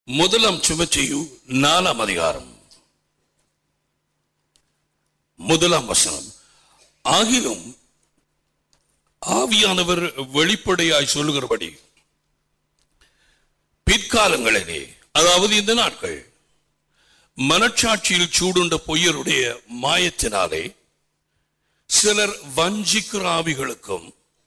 முதலாம் சுமச்செய்யு நாலாம் அதிகாரம் முதலாம் வசனம் ஆகிலும் ஆவியானவர் வெளிப்படையாய் சொல்லுகிறபடி பிற்காலங்களிலே அதாவது இந்த நாட்கள் மனச்சாட்சியில் சூடுண்ட பொய்யருடைய மாயத்தினாலே சிலர் வஞ்சிக்கிற ஆவிகளுக்கும்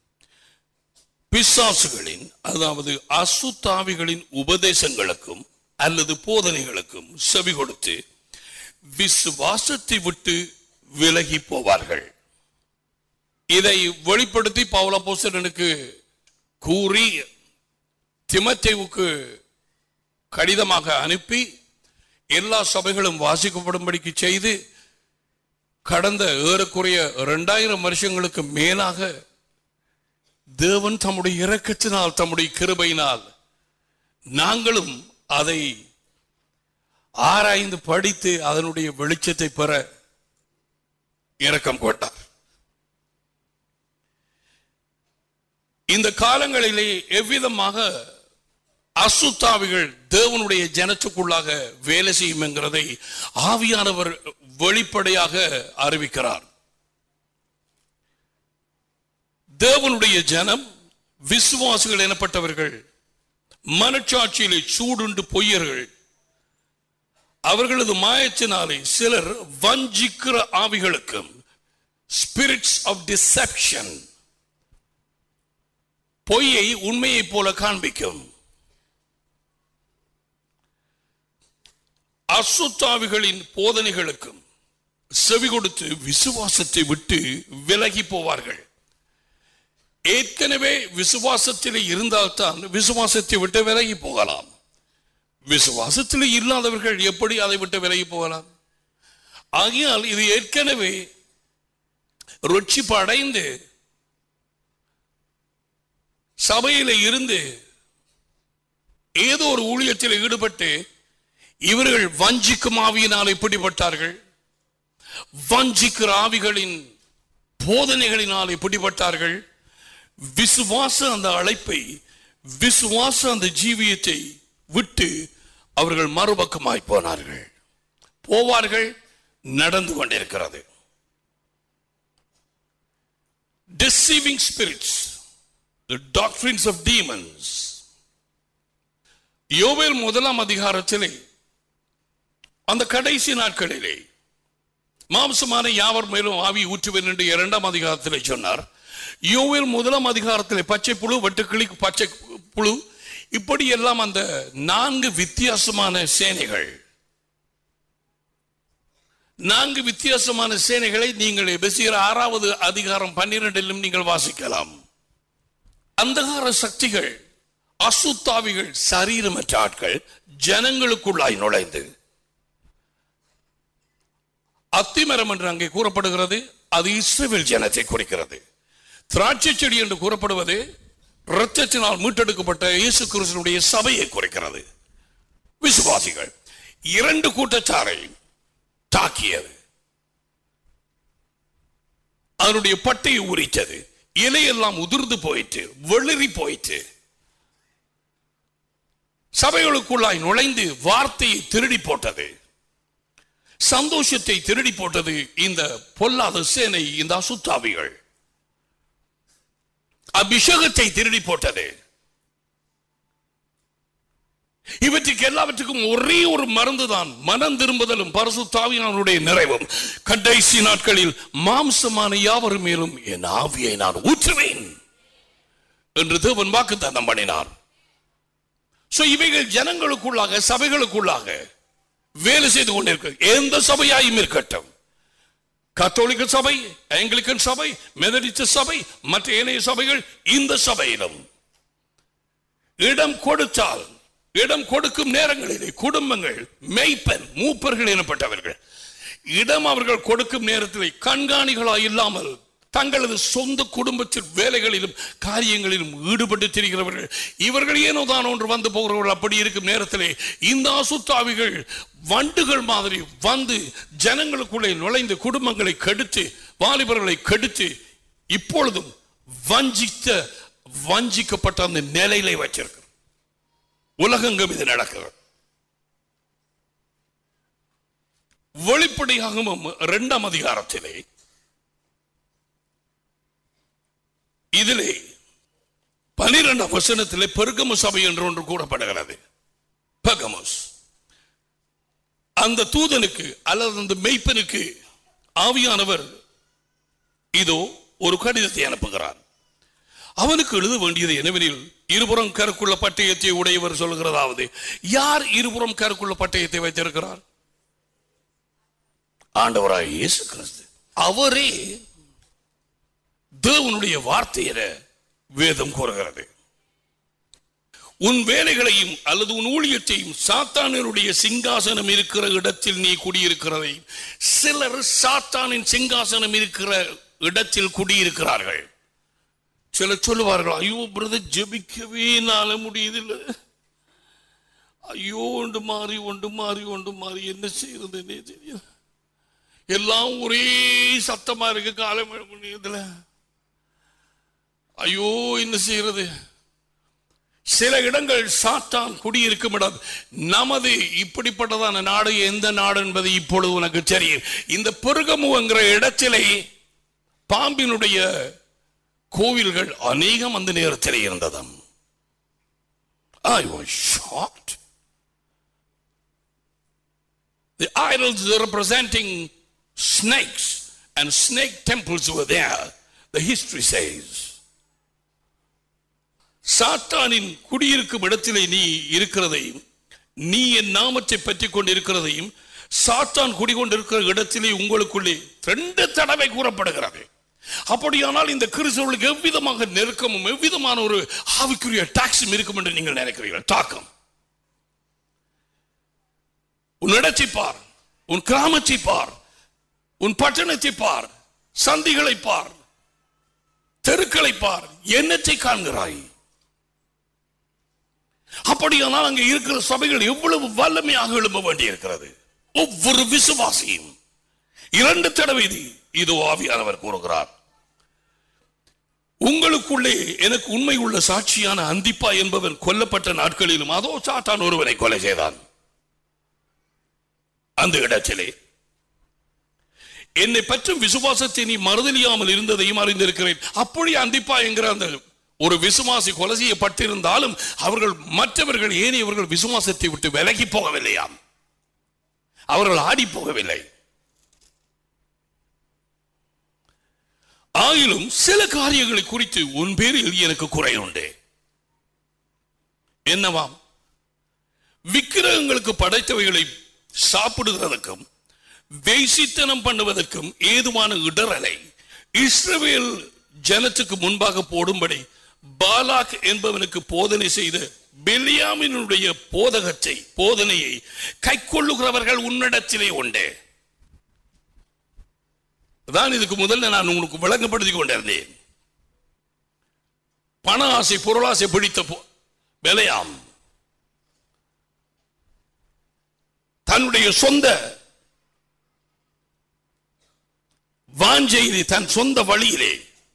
பிசாசுகளின் அதாவது அசுத்தாவிகளின் உபதேசங்களுக்கும் அல்லது போதனைகளுக்கும் செவி கொடுத்து விசுவாசத்தை விட்டு விலகி போவார்கள் இதை வெளிப்படுத்தி பவுலப்போசனுக்கு கூறி திமத்தேவுக்கு கடிதமாக அனுப்பி எல்லா சபைகளும் வாசிக்கப்படும்படிக்கு செய்து கடந்த ஏறக்குறைய இரண்டாயிரம் வருஷங்களுக்கு மேலாக தேவன் தம்முடைய இரக்கத்தினால் தம்முடைய கிருபையினால் நாங்களும் அதை ஆராய்ந்து படித்து அதனுடைய வெளிச்சத்தை பெற இரக்கம் கொண்டார் இந்த காலங்களிலே எவ்விதமாக அசுத்தாவிகள் தேவனுடைய ஜனத்துக்குள்ளாக வேலை செய்யும் என்கிறதை ஆவியானவர் வெளிப்படையாக அறிவிக்கிறார் தேவனுடைய ஜனம் விசுவாசிகள் எனப்பட்டவர்கள் மனச்சாட்சியிலே சூடுண்டு பொய்யர்கள் அவர்களது மாயத்தினாலே சிலர் வஞ்சிக்கிற ஆவிகளுக்கும் ஸ்பிரிட்ஸ் ஆஃப் டிசெப்ஷன் பொய்யை உண்மையைப் போல காண்பிக்கும் அசுத்தாவிகளின் போதனைகளுக்கும் செவி கொடுத்து விசுவாசத்தை விட்டு விலகி போவார்கள் ஏற்கனவே விசுவாசத்தில் இருந்தால்தான் விசுவாசத்தை விட்டு விலகி போகலாம் விசுவாசத்தில் இல்லாதவர்கள் எப்படி அதை விட்டு விலகி போகலாம் ஆகையால் இது ஏற்கனவே ரொட்சிப்பு அடைந்து சபையில இருந்து ஏதோ ஒரு ஊழியத்தில் ஈடுபட்டு இவர்கள் வஞ்சிக்கும் ஆவியினால் எப்படிப்பட்டார்கள் வஞ்சிக்கிற ஆவிகளின் போதனைகளினால் எப்படிப்பட்டார்கள் விசுவாச அந்த அழைப்பை விசுவாச அந்த ஜீவியத்தை விட்டு அவர்கள் மறுபக்கமாய் போனார்கள் போவார்கள் நடந்து கொண்டிருக்கிறது deceiving spirits the doctrines of demons யோவேல் முதலாம் அதிகாரத்திலே அந்த கடைசி நாட்களிலே மாம்சமான யாவர் மேலும் ஆவி ஊற்றுவேன் என்று இரண்டாம் அதிகாரத்திலே சொன்னார் யோவேல் முதலாம் அதிகாரத்திலே பச்சை புழு வெட்டுக்கிளி பச்சை புழு இப்படி எல்லாம் அந்த நான்கு வித்தியாசமான சேனைகள் நான்கு வித்தியாசமான சேனைகளை நீங்கள் எபேசியர் ஆறாவது அதிகாரம் பன்னிரெண்டிலும் நீங்கள் வாசிக்கலாம் அந்தகார சக்திகள் அசுத்தாவிகள் சரீரமற்ற ஆட்கள் ஜனங்களுக்குள்ளாய் நுழைந்து அத்திமரம் என்று அங்கே கூறப்படுகிறது அது இஸ்ரேல் ஜனத்தை குறிக்கிறது திராட்சை செடி என்று கூறப்படுவது இரத்தத்தினால் மீட்டெடுக்கப்பட்ட இயேசு கிறிஸ்தனுடைய சபையை குறைக்கிறது விசுவாசிகள் இரண்டு கூட்டத்தாரை தாக்கியது அதனுடைய பட்டையை உரித்தது இலையெல்லாம் உதிர்ந்து போயிட்டு வெளிரி போயிட்டு சபைகளுக்குள்ளாய் நுழைந்து வார்த்தையை திருடி போட்டது சந்தோஷத்தை திருடி போட்டது இந்த பொல்லாத சேனை இந்த அசுத்தாவிகள் அபிஷேகத்தை திருடி போட்டது இவற்றுக்கு எல்லாவற்றுக்கும் ஒரே ஒரு மருந்து தான் மனம் திரும்புதலும் பரசுத்தாவியானுடைய நிறைவும் கடைசி நாட்களில் மாம்சமான யாவர் மேலும் என் ஆவியை நான் ஊற்றுவேன் என்று தேவன் வாக்கு தந்தம் பண்ணினார் So, இவைகள் ஜனங்களுக்குள்ளாக சபைகளுக்குள்ளாக வேலை செய்து கொண்டிருக்க எந்த சபையாயும் இருக்கட்டும் கத்தோலிக்க சபை ஆங்கிலிக்கன் சபை மெதடிச்ச சபை மற்ற ஏனைய சபைகள் இந்த சபையிலும் இடம் கொடுத்தால் இடம் கொடுக்கும் நேரங்களிலே குடும்பங்கள் மெய்ப்பன் மூப்பர்கள் எனப்பட்டவர்கள் இடம் அவர்கள் கொடுக்கும் நேரத்திலே கண்காணிகளாய் இல்லாமல் தங்களது சொந்த குடும்பத்தில் வேலைகளிலும் காரியங்களிலும் ஈடுபட்டு திரிகிறவர்கள் இவர்கள் ஏனோ தான் ஒன்று வந்து போகிறவர்கள் அப்படி இருக்கும் நேரத்திலே இந்த அசுத்தாவிகள் வண்டுகள் மாதிரி வந்து ஜனங்களுக்குள்ளே நுழைந்து குடும்பங்களை கெடுத்து வாலிபர்களை கெடுத்து இப்பொழுதும் வஞ்சித்த வஞ்சிக்கப்பட்ட அந்த நிலையிலே வச்சிருக்கிறது உலகெங்கும் இது நடக்கிறது வெளிப்படையாகவும் இரண்டாம் அதிகாரத்திலே இதிலே பனிரெண்டாம் வசனத்திலே பெருகமு சபை என்று ஒன்று கூறப்படுகிறது பெர்கமஸ் அந்த தூதனுக்கு அல்லது அந்த மெய்ப்பனுக்கு ஆவியானவர் இதோ ஒரு கடிதத்தை அனுப்புகிறார் அவனுக்கு எழுத வேண்டியது என்னவெனில் இருபுறம் கருக்குள்ள பட்டயத்தை உடையவர் சொல்கிறதாவது யார் இருபுறம் கருக்குள்ள பட்டயத்தை வைத்திருக்கிறார் ஆண்டவராய் இயேசு கிறிஸ்து அவரே தேவனுடைய வார்த்தையில வேதம் கூறுகிறது உன் வேலைகளையும் அல்லது உன் ஊழியத்தையும் சாத்தானருடைய சிங்காசனம் இருக்கிற இடத்தில் நீ குடியிருக்கிறதை சிலர் சாத்தானின் சிங்காசனம் இருக்கிற இடத்தில் குடியிருக்கிறார்கள் சிலர் சொல்லுவார்கள் ஐயோ பிரதர் ஜெபிக்கவே நாள முடியுதில்லை ஐயோ ஒன்று மாறி ஒன்று மாறி ஒன்று மாறி என்ன செய்யறதுன்னே தெரியும் எல்லாம் ஒரே சத்தமா இருக்கு காலம் முடியுதுல ஐயோ என்ன செய்யறது சில இடங்கள் சாத்தான் குடியிருக்கும் இடம் நமது இப்படிப்பட்டதான நாடு எந்த நாடு என்பது இப்பொழுது உனக்கு தெரியும் இந்த பெருகமுங்கிற இடத்திலே பாம்பினுடைய கோவில்கள் அநேகம் அந்த நேரத்தில் இருந்ததாம் I was shocked. The idols representing snakes and snake temples were there, the history says. சாத்தானின் குடியிருக்கும் இடத்திலே நீ இருக்கிறதையும் நீ என் நாமத்தை பற்றி கொண்டிருக்கிறதையும் சாத்தான் குடிகொண்டிருக்கிற இடத்திலே உங்களுக்குள்ளே ரெண்டு தடவை கூறப்படுகிறது அப்படியானால் இந்த கிறிஸ்தவர்களுக்கு எவ்விதமாக நெருக்கமும் எவ்விதமான ஒரு ஆவிக்குரிய டாக்ஸும் இருக்கும் என்று நீங்கள் நினைக்கிறீர்கள் தாக்கம் உன் இடத்தை பார் உன் கிராமத்தை பார் உன் பட்டணத்தை பார் சந்திகளை பார் தெருக்களை பார் என்னத்தை காண்கிறாய் அப்படியானால் அங்கே இருக்கிற சபைகள் எவ்வளவு வல்லமையாக எழும்ப வேண்டியிருக்கிறது ஒவ்வொரு விசுவாசியும் இரண்டு தடவை இது இதோ ஆவியானவர் கூறுகிறார் உங்களுக்குள்ளே எனக்கு உண்மை உள்ள சாட்சியான அந்திப்பா என்பவன் கொல்லப்பட்ட நாட்களிலும் அதோ சாத்தான் ஒருவனை கொலை செய்தான் அந்த இடத்திலே என்னை பற்றும் விசுவாசத்தை நீ மறுதலியாமல் இருந்ததையும் அறிந்திருக்கிறேன் அப்படி அந்திப்பா என்கிற அந்த ஒரு விசுவாசி கொலை செய்யப்பட்டிருந்தாலும் அவர்கள் மற்றவர்கள் ஏன் இவர்கள் விசுவாசத்தை விட்டு விலகி போகவில்லையாம் அவர்கள் ஆடி போகவில்லை ஆயிலும் சில காரியங்களை குறித்து உன் பேரில் எனக்கு குறை உண்டு என்னவாம் விக்கிரகங்களுக்கு படைத்தவைகளை சாப்பிடுகிறதற்கும் வேசித்தனம் பண்ணுவதற்கும் ஏதுவான இடரலை இஸ்ரவேல் ஜனத்துக்கு முன்பாக போடும்படி பாலாக் என்பவனுக்கு போதனை செய்த பெலியாமினுடைய போதகத்தை போதனையை கைக்கொள்ளுகிறவர்கள் உன்னிடத்திலே உண்டு தான் இதுக்கு முதல்ல நான் உங்களுக்கு விளங்கப்படுத்தி கொண்டிருந்தேன் பண ஆசை பொருளாசை பிடித்த போ- பெலையாம் தன்னுடைய சொந்த வாஞ்சையிலே தன் சொந்த வழியிலே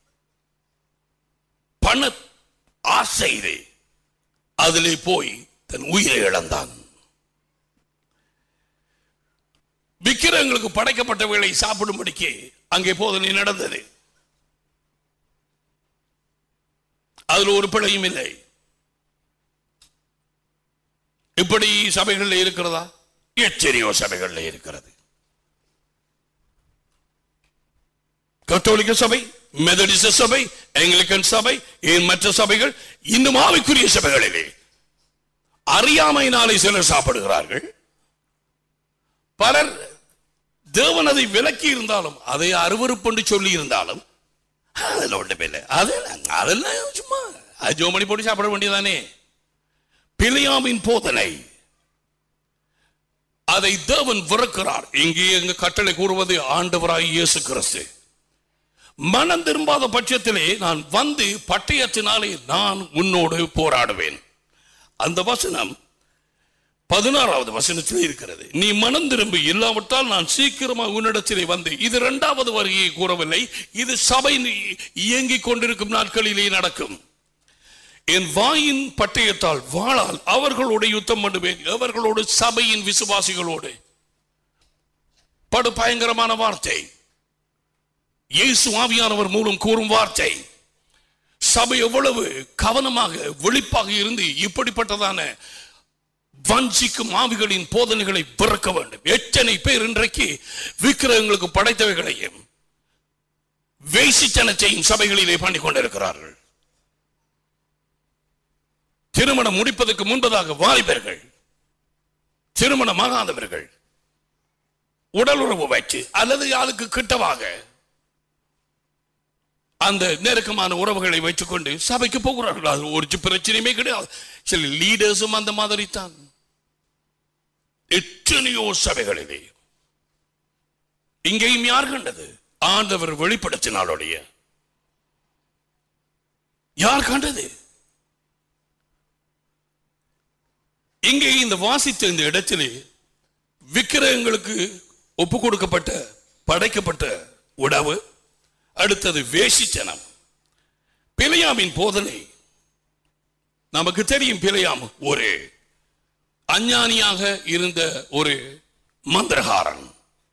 பண ஆசையிலே அதிலே போய் தன் உயிரை இழந்தான் விக்கிரகங்களுக்கு படைக்கப்பட்டவைகளை சாப்பிடும்படிக்கு அங்கே போதனை நடந்தது அதில் ஒரு பிழையும் இல்லை இப்படி சபைகள்ல இருக்கிறதா எத்தனையோ சபைகள்ல இருக்கிறது கத்தோலிக்க சபை மெதடிச சபை எங்கிலிக்கன் சபை ஏன் மற்ற சபைகள் இன்னும் ஆவிக்குரிய சபைகளிலே அறியாமையினாலே சிலர் சாப்பிடுகிறார்கள் பலர் தேவன் அதை விலக்கி இருந்தாலும் அதை அருவருப்பென்று சொல்லி இருந்தாலும் அதில் ஒன்றுமே இல்லை அதெல்லாம் அதெல்லாம் சும்மா அது ஜோமணி போட்டு சாப்பிட வேண்டியதானே பிழையாமின் போதனை அதை தேவன் விறக்கிறார் இங்கே எங்க கட்டளை கூறுவது ஆண்டவராய் இயேசு கிறிஸ்து மனம் திரும்பாத பட்சத்திலே நான் வந்து பட்டயத்தினாலே நான் உன்னோடு போராடுவேன் அந்த வசனம் பதினாறாவது வசனத்தில் இருக்கிறது நீ மனம் திரும்பி இல்லாவிட்டால் நான் சீக்கிரமாக உன்னிடத்திலே வந்து இது இரண்டாவது வருகையை கூறவில்லை இது சபை இயங்கிக் கொண்டிருக்கும் நாட்களிலே நடக்கும் என் வாயின் பட்டயத்தால் வாழால் அவர்களோடு யுத்தம் பண்ணுவேன் அவர்களோடு சபையின் விசுவாசிகளோடு படு பயங்கரமான வார்த்தை இயேசு ஆவியானவர் மூலம் கூறும் வார்த்தை சபை எவ்வளவு கவனமாக விழிப்பாக இருந்து இப்படிப்பட்டதான வஞ்சிக்கும் ஆவிகளின் போதனைகளை பிறக்க வேண்டும் எத்தனை பேர் இன்றைக்கு விக்கிரகங்களுக்கு படைத்தவைகளையும் வேசித்தனத்தையும் சபைகளிலே பண்ணி கொண்டிருக்கிறார்கள் திருமணம் முடிப்பதற்கு முன்பதாக வாலிபர்கள் திருமணமாகாதவர்கள் உடல் உறவு வச்சு அல்லது அதுக்கு கிட்டவாக அந்த நெருக்கமான உறவுகளை வைத்துக்கொண்டு சபைக்கு போகிறார்கள் அது ஒரு பிரச்சனையுமே கிடையாது சில லீடர்ஸும் அந்த மாதிரி தான் எத்தனையோ சபைகளிலே இங்கேயும் யார் கண்டது ஆண்டவர் வெளிப்படுத்தினாலுடைய யார் கண்டது இங்கே இந்த வாசித்த இந்த இடத்திலே விக்கிரகங்களுக்கு ஒப்பு கொடுக்கப்பட்ட படைக்கப்பட்ட உணவு அடுத்தது வேசிச்சனம் பிழையாமின் போதனை நமக்கு தெரியும் பிழையாம் ஒரு அஞ்ஞானியாக இருந்த ஒரு மந்திரகாரன்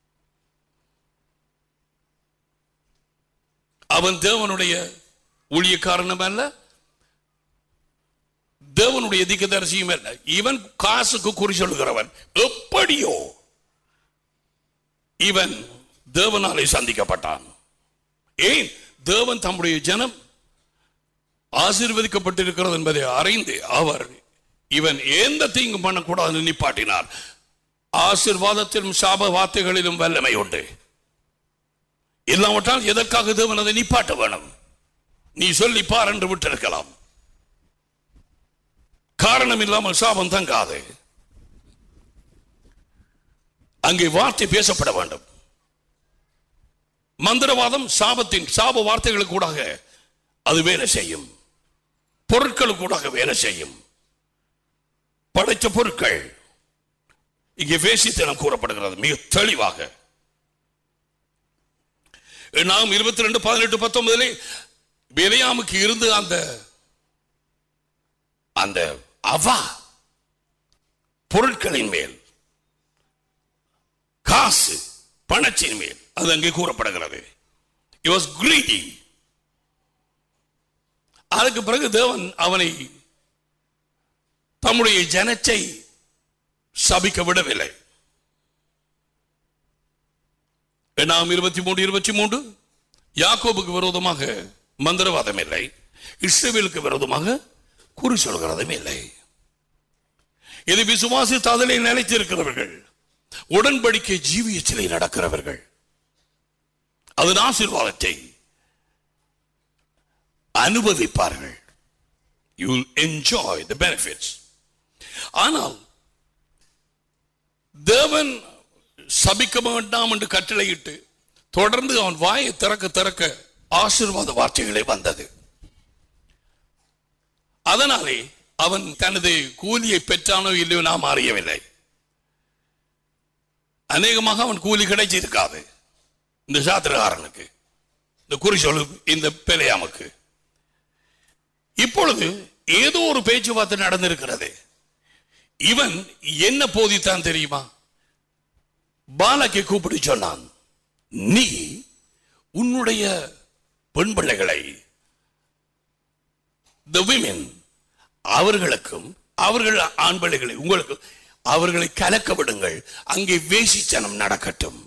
அவன் தேவனுடைய ஊழியக்காரனும் அல்ல தேவனுடைய திக்கதரிசியும் அல்ல இவன் காசுக்கு குறி சொல்கிறவன் எப்படியோ இவன் தேவனாலே சந்திக்கப்பட்டான் ஏன் தேவன் தம்முடைய ஜனம் ஆசீர்வதிக்கப்பட்டிருக்கிறது என்பதை அறிந்து அவர் இவன் எந்த தீங்கும் பண்ணக்கூடாது நிப்பாட்டினார் ஆசீர்வாதத்திலும் சாப வார்த்தைகளிலும் வல்லமை உண்டு இல்லாவிட்டால் எதற்காக தேவன் அதை நிப்பாட்ட வேணும் நீ சொல்லி பார் என்று விட்டிருக்கலாம் காரணம் இல்லாமல் சாபம் தங்காது அங்கே வார்த்தை பேசப்பட வேண்டும் மந்திரவாதம் சாபத்தின் சாப வார்த்தைகளுக்கு கூடாக அது வேலை செய்யும் பொருட்களுக்கு கூடாக வேலை செய்யும் படைத்த பொருட்கள் இங்கே வேசித்தனம் கூறப்படுகிறது மிக தெளிவாக நாம் இருபத்தி ரெண்டு பதினெட்டு பத்தொன்பதுல விலையாமுக்கு இருந்து அந்த அந்த அவா பொருட்களின் மேல் காசு பணத்தின் மேல் அது அங்கே கூறப்படுகிறது He was greedy. அதுக்கு பிறகு தேவன் அவனை தம்முடைய ஜனத்தை சபிக்க விடவில்லை நாம் இருபத்தி மூன்று இருபத்தி மூன்று யாக்கோபுக்கு விரோதமாக மந்திரவாதம் இல்லை இஸ்ரேலுக்கு விரோதமாக குறி சொல்கிறதும் இல்லை இது விசுவாசித்து அதிலே நிலைத்திருக்கிறவர்கள் உடன்படிக்கை ஜீவியத்திலே நடக்கிறவர்கள் அதன் ஆசீர்வாதத்தை அனுபவிப்பார்கள் யூ என்ஜாய் த பெனிஃபிட்ஸ் ஆனால் தேவன் சபிக்க வேண்டாம் என்று கட்டளையிட்டு தொடர்ந்து அவன் வாயை திறக்க திறக்க ஆசீர்வாத வார்த்தைகளே வந்தது அதனாலே அவன் தனது கூலியை பெற்றானோ இல்லையோ நாம் அறியவில்லை அநேகமாக அவன் கூலி கிடைச்சிருக்காது இந்த சாத்திரகாரனுக்கு இந்த குறிச்சொல் இந்த பிழையாமுக்கு இப்பொழுது ஏதோ ஒரு பேச்சுவார்த்தை நடந்திருக்கிறது இவன் என்ன போதித்தான் தெரியுமா பாலக்கை கூப்பிட்டு சொன்னான் நீ உன்னுடைய பெண் பிள்ளைகளை the women அவர்களுக்கும் அவர்கள் ஆண் பிள்ளைகளை உங்களுக்கு அவர்களை கலக்க விடுங்கள் அங்கே வேசிச்சனம் நடக்கட்டும்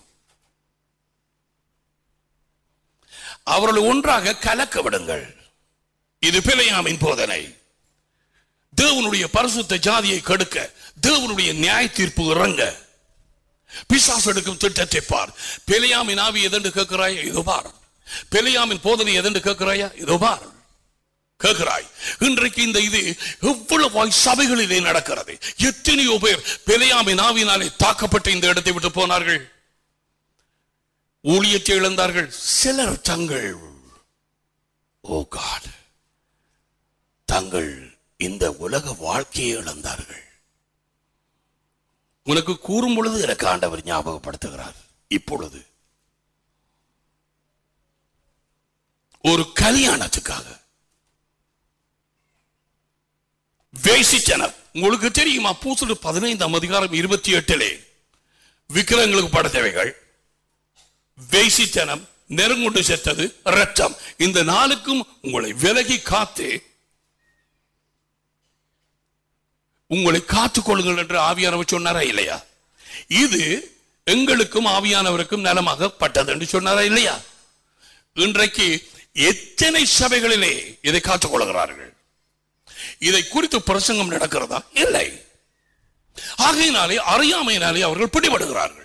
அவர்களை ஒன்றாக கலக்க விடுங்கள் இது பிழையாமின் போதனை தேவனுடைய பரிசுத்த ஜாதியை கெடுக்க தேவனுடைய நியாய தீர்ப்பு இறங்க பிசாசு எடுக்கும் திட்டத்தை பார் பெலியாமின் ஆவி எதென்று கேட்கிறாயா இதோ பார் பெலியாமின் போதனை எதென்று கேட்கிறாயா இதோ பார் கேட்கிறாய் இன்றைக்கு இந்த இது எவ்வளவு சபைகளிலே நடக்கிறது எத்தனையோ பேர் பெலியாமின் ஆவினாலே தாக்கப்பட்டு இந்த இடத்தை விட்டு போனார்கள் ஊழியத்தை இழந்தார்கள் சிலர் தங்கள் ஓ காட் தங்கள் இந்த உலக வாழ்க்கையை இழந்தார்கள் உனக்கு கூறும் பொழுது எனக்கு ஆண்டவர் ஞாபகப்படுத்துகிறார் இப்பொழுது ஒரு கல்யாணத்துக்காக வேசிச்சனர் உங்களுக்கு தெரியுமா பூசல் பதினைந்தாம் அதிகாரம் இருபத்தி எட்டிலே விக்கிரங்களுக்கு படைத்தவைகள் வேசித்தனம் நெருங்குண்டு செத்தது ரத்தம் இந்த நாளுக்கும் உங்களை விலகி காத்து உங்களை காத்துக் கொள்ளுங்கள் என்று ஆவியானவர் சொன்னாரா இல்லையா இது எங்களுக்கும் ஆவியானவருக்கும் நலமாகப்பட்டது என்று சொன்னாரா இல்லையா இன்றைக்கு எத்தனை சபைகளிலே இதை காத்துக் கொள்கிறார்கள் இதை குறித்து பிரசங்கம் நடக்கிறதா இல்லை ஆகையினாலே அறியாமையினாலே அவர்கள் பிடிபடுகிறார்கள்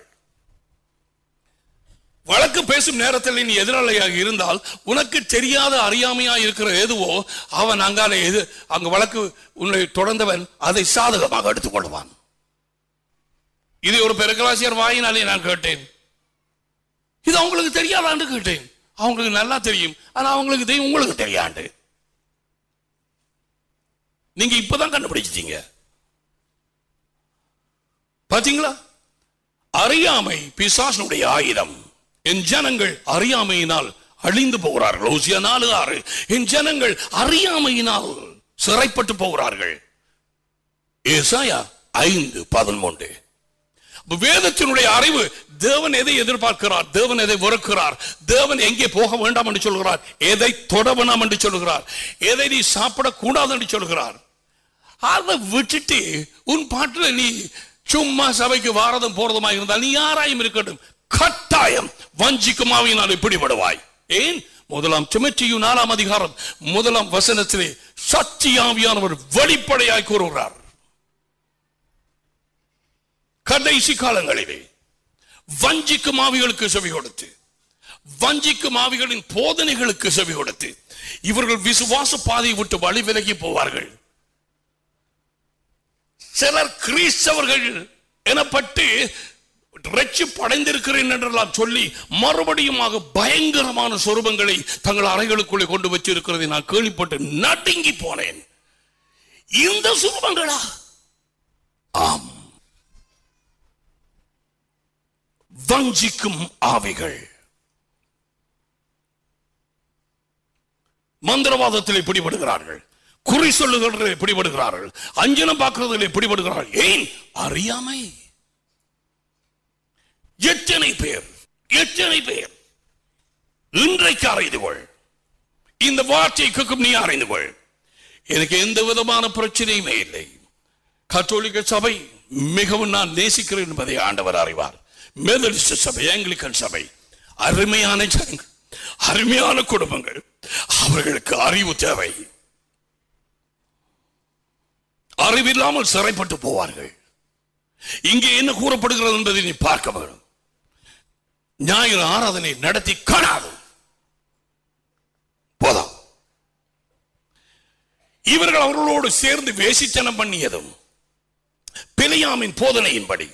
வழக்கு பேசும் நேரத்தில் நீ எதிராளியாக இருந்தால் உனக்கு தெரியாத அறியாமையா இருக்கிற எதுவோ அவன் அங்காலே எது அங்க வழக்கு உன்னை தொடர்ந்தவன் அதை சாதகமாக எடுத்துக் கொள்வான் இது ஒரு பெருக்கலாசியர் வாயினாலே நான் கேட்டேன் இது அவங்களுக்கு தெரியாதான்னு கேட்டேன் அவங்களுக்கு நல்லா தெரியும் ஆனா அவங்களுக்கு தெரியும் உங்களுக்கு தெரியாண்டு நீங்க இப்பதான் கண்டுபிடிச்சிட்டீங்க பாத்தீங்களா அறியாமை பிசாசனுடைய ஆயுதம் என் ஜனங்கள் அறியாமையினால் அழிந்து போகிறார்கள் ஓசியா நாலு ஆறு என் ஜனங்கள் அறியாமையினால் சிறைப்பட்டு போகிறார்கள் ஏசாயா ஐந்து பதிமூன்று அப்ப வேதத்தினுடைய அறிவு தேவன் எதை எதிர்பார்க்கிறார் தேவன் எதை வெறுக்கிறார் தேவன் எங்கே போக வேண்டாம் என்று சொல்கிறார் எதை தொட வேண்டாம் என்று சொல்கிறார் எதை நீ சாப்பிடக்கூடாது என்று சொல்கிறார் அதை விட்டுட்டு உன் பாட்டுல நீ சும்மா சபைக்கு வாரதும் போறதுமா இருந்தால் நீ யாராயும் இருக்கட்டும் கட்டாயம் வஞ்சிக்கும் ஆவியினால் பிடிபடுவாய் ஏன் முதலாம் சுமற்றியும் நாலாம் அதிகாரம் முதலாம் வசனத்திலே சத்தியாவியானவர் வெளிப்படையாய் கூறுகிறார் கடைசி காலங்களிலே வஞ்சிக்கும் ஆவிகளுக்கு செவி கொடுத்து வஞ்சிக்கும் ஆவிகளின் போதனைகளுக்கு செவி கொடுத்து இவர்கள் விசுவாச பாதையை விட்டு வழி விலகி போவார்கள் சிலர் கிறிஸ்தவர்கள் எனப்பட்டு ரட்சிப்படைந்திருக்கிறேன் என்றெல்லாம் சொல்லி மறுபடியுமாக பயங்கரமான சொரூபங்களை தங்கள் அறைகளுக்குள்ளே கொண்டு வச்சிருக்கிறதை நான் கேள்விப்பட்டு நடுங்கி போனேன் இந்த சுரூபங்களா ஆம் வஞ்சிக்கும் ஆவிகள் மந்திரவாதத்தில் பிடிபடுகிறார்கள் குறி சொல்லுகிறதில் பிடிபடுகிறார்கள் அஞ்சனம் பார்க்கிறதில் பிடிபடுகிறார்கள் ஏன் அறியாமை எத்தனை பேர் எத்தனை பேர் இன்றைக்கு அறிந்து கொள் இந்த வார்த்தை கேட்கும் நீ அறிந்து கொள் எனக்கு எந்த விதமான பிரச்சனையுமே இல்லை கத்தோலிக்க சபை மிகவும் நான் நேசிக்கிறேன் என்பதை ஆண்டவர் அறிவார் மெதடிஸ்ட் சபை ஆங்கிலிக்கன் சபை அருமையான ஜனங்கள் அருமையான குடும்பங்கள் அவர்களுக்கு அறிவு தேவை அறிவில்லாமல் சிறைப்பட்டு போவார்கள் இங்கே என்ன கூறப்படுகிறது என்பதை நீ பார்க்க வேண்டும் ஞாயிறு ஆராதனை நடத்தி காணாது போதாம் இவர்கள் அவர்களோடு சேர்ந்து வேசித்தனம் பண்ணியதும் பிழையாமின் போதனையின்படி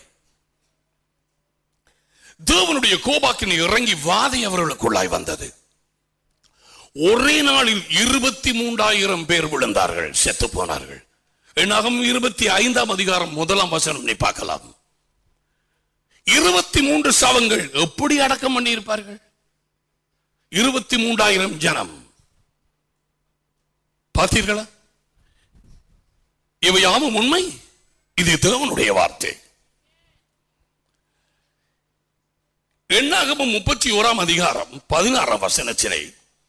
தேவனுடைய கோபாக்கினை இறங்கி வாதை அவர்களுக்குள்ளாய் வந்தது ஒரே நாளில் இருபத்தி மூன்றாயிரம் பேர் விழுந்தார்கள் செத்து போனார்கள் என்னாகும் இருபத்தி ஐந்தாம் அதிகாரம் முதலாம் வசனம் நீ பார்க்கலாம் இருபத்தி மூன்று சவங்கள் எப்படி அடக்கம் பண்ணி இருப்பார்கள் இருபத்தி மூன்றாயிரம் ஜனம் பார்த்தீர்களா இவை யாவும் உண்மை இது தேவனுடைய வார்த்தை எண்ணாகமும் முப்பத்தி ஓராம் அதிகாரம் பதினாறாம் வசனத்திலே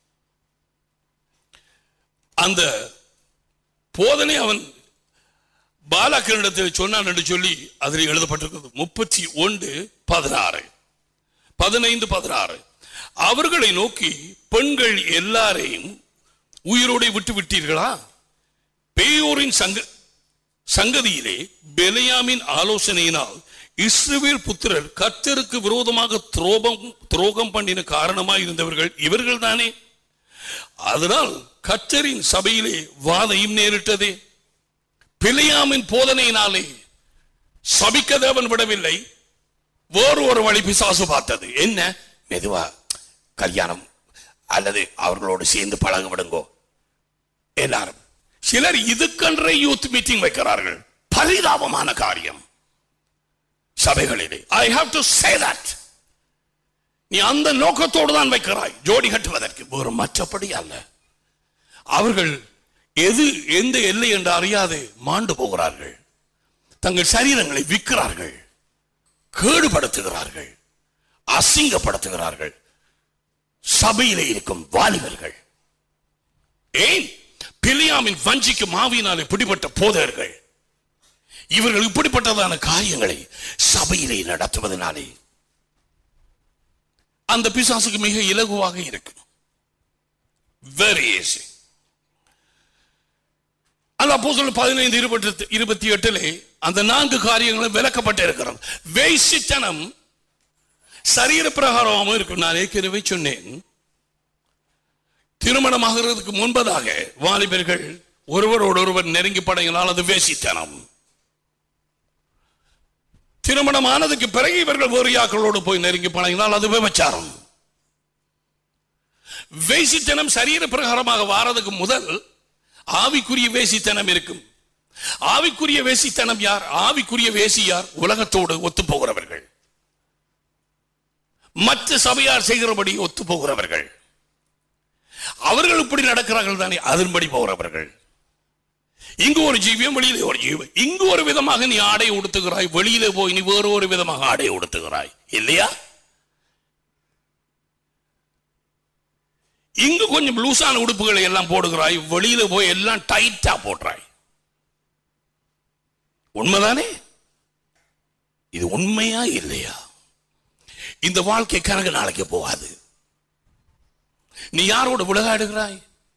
அந்த போதனை அவன் பாலாக்கனிடத்தில் சொன்னான் என்று சொல்லி அதில் எழுதப்பட்டிருக்கிறது முப்பத்தி ஒன்று பதினாறு பதினைந்து பதினாறு அவர்களை நோக்கி பெண்கள் எல்லாரையும் உயிரோடு விட்டு விட்டீர்களா பேயோரின் சங்க சங்கதியிலே பெலியாமின் ஆலோசனையினால் இஸ்ரவேல் புத்திரர் கர்த்தருக்கு விரோதமாக துரோகம் துரோகம் பண்ணின காரணமாய் இருந்தவர்கள் இவர்கள் தானே அதனால் கர்த்தரின் சபையிலே வாதையும் நேரிட்டதே பிழையாமின் போதனையினாலே சபிக்க தேவன் விடவில்லை வேறு ஒரு வழி பிசாசு பார்த்தது என்ன மெதுவா கல்யாணம் அல்லது அவர்களோடு சேர்ந்து பழக விடுங்கோ எல்லாரும் சிலர் இதுக்கென்றே யூத் மீட்டிங் வைக்கிறார்கள் பரிதாபமான காரியம் சபைகளிலே I have to say that நீ அந்த நோக்கத்தோடு தான் வைக்கிறாய் ஜோடி கட்டுவதற்கு ஒரு மற்றபடி அல்ல அவர்கள் எது எந்த எல்லை என்று அறியாது மாண்டு போகிறார்கள் தங்கள் சரீரங்களை விற்கிறார்கள் கேடுபடுத்துகிறார்கள் அசிங்கப்படுத்துகிறார்கள் சபையிலே இருக்கும் வாலிபர்கள் ஏன் பிலியாமின் வஞ்சிக்கும் ஆவியினாலே பிடிபட்ட போதர்கள் இவர்கள் இப்படிப்பட்டதான காரியங்களை சபையிலே நடத்துவதனாலே அந்த பிசாசுக்கு மிக இலகுவாக இருக்கு வெரி ஈஸி அந்த அப்போஸ்தலர் பதினைந்து இருபத்தி இருபத்தி எட்டிலே அந்த நான்கு காரியங்களும் விளக்கப்பட்டு இருக்கிறது வேசித்தனம் சரீர பிரகாரமாகவும் இருக்கும் நான் ஏற்கனவே சொன்னேன் திருமணமாகிறதுக்கு முன்பதாக வாலிபர்கள் ஒருவரோடு ஒருவர் நெருங்கி படையினால் அது வேசித்தனம் திருமணம் ஆனதுக்கு பிறகு இவர்கள் வேறியாக்களோடு போய் நெருங்கி பழகினால் அது விபச்சாரம் வேசித்தனம் சரீர பிரகாரமாக வாரதுக்கு முதல் ஆவிக்குரிய வேசித்தனம் இருக்கும் ஆவிக்குரிய வேசித்தனம் யார் ஆவிக்குரிய வேசி யார் உலகத்தோடு ஒத்து போகிறவர்கள் மற்ற சபையார் செய்கிறபடி ஒத்து போகிறவர்கள் அவர்கள் இப்படி நடக்கிறார்கள் தானே அதன்படி போகிறவர்கள் இங்கு ஒரு ஜீவியம் வெளியிலே ஒரு ஜீவம் இங்கு ஒரு விதமாக நீ ஆடை உடுத்துகிறாய் வெளியிலே போய் நீ வேறு ஒரு விதமாக ஆடை உடுத்துகிறாய் இல்லையா இங்கு கொஞ்சம் லூசான உடுப்புகளை எல்லாம் போடுகிறாய் வெளியில போய் எல்லாம் டைட்டா போடுறாய் உண்மைதானே இது உண்மையா இல்லையா இந்த வாழ்க்கை கணக்கு நாளைக்கு போகாது நீ யாரோடு விளையாடுகிறாய்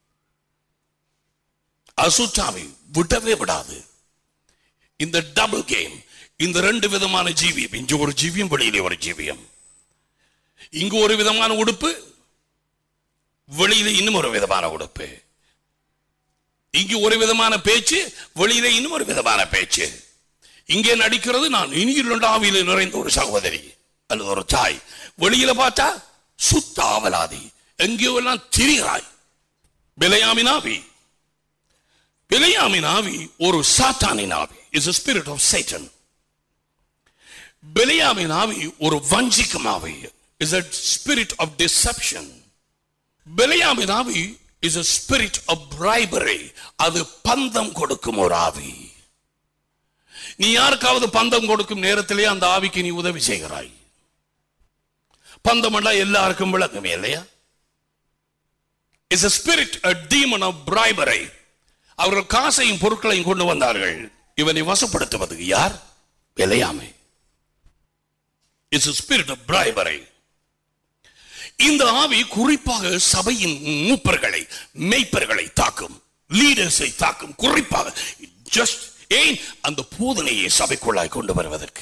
அசுத்தாவை விடவே விடாது இந்த டபுள் கேம் இந்த ரெண்டு விதமான ஜீவியம் இங்கு ஒரு ஜீவியம் வெளியிலே ஒரு ஜீவியம் இங்கு ஒரு விதமான உடுப்பு வெளியில இன்னும் ஒரு விதமான உடுப்பு இங்கு ஒரு விதமான பேச்சு வெளியில இன்னும் ஒரு விதமான பேச்சு இங்கே நடிக்கிறது நான் இனியுள்ள ஆவியில நிறைந்த ஒரு சகோதரி அல்லது ஒரு தாய் வெளியில பார்த்தா சுத்த ஆவலாதி எங்கேயோ எல்லாம் திரிகிறாய் பிலையாமின் ஆவி பிலையாமின் ஆவி ஒரு சாத்தானின் ஆவி இஸ் ஸ்பிரிட் ஆஃப் சேட்டன் பிலையாமின் ஆவி ஒரு வஞ்சிக்கும் ஆவி is a spirit of deception பிலையாமின் ஆவி is a spirit of bribery அது பந்தம் கொடுக்கும் ஒரு ஆவி நீ யாருக்காவது பந்தம் கொடுக்கும் நேரத்திலே அந்த ஆவிக்கு நீ உதவி செய்கிறாய் பந்தம் எல்லாம் எல்லாருக்கும் விளங்குமே இல்லையா is a spirit a demon of bribery அவர்கள் காசையும் பொருட்களையும் கொண்டு வந்தார்கள் இவனை வசப்படுத்துவது யார் விலையாமை இட்ஸ் ஸ்பிரிட் ஆஃப் bribery இந்த ஆவி குறிப்பாக சபையின் மூப்பர்களை மெய்ப்பர்களை தாக்கும் லீடர்ஸை தாக்கும் குறிப்பாக ஜஸ்ட் ஏன் அந்த போதனையை சபைக்குள்ளாய் கொண்டு வருவதற்கு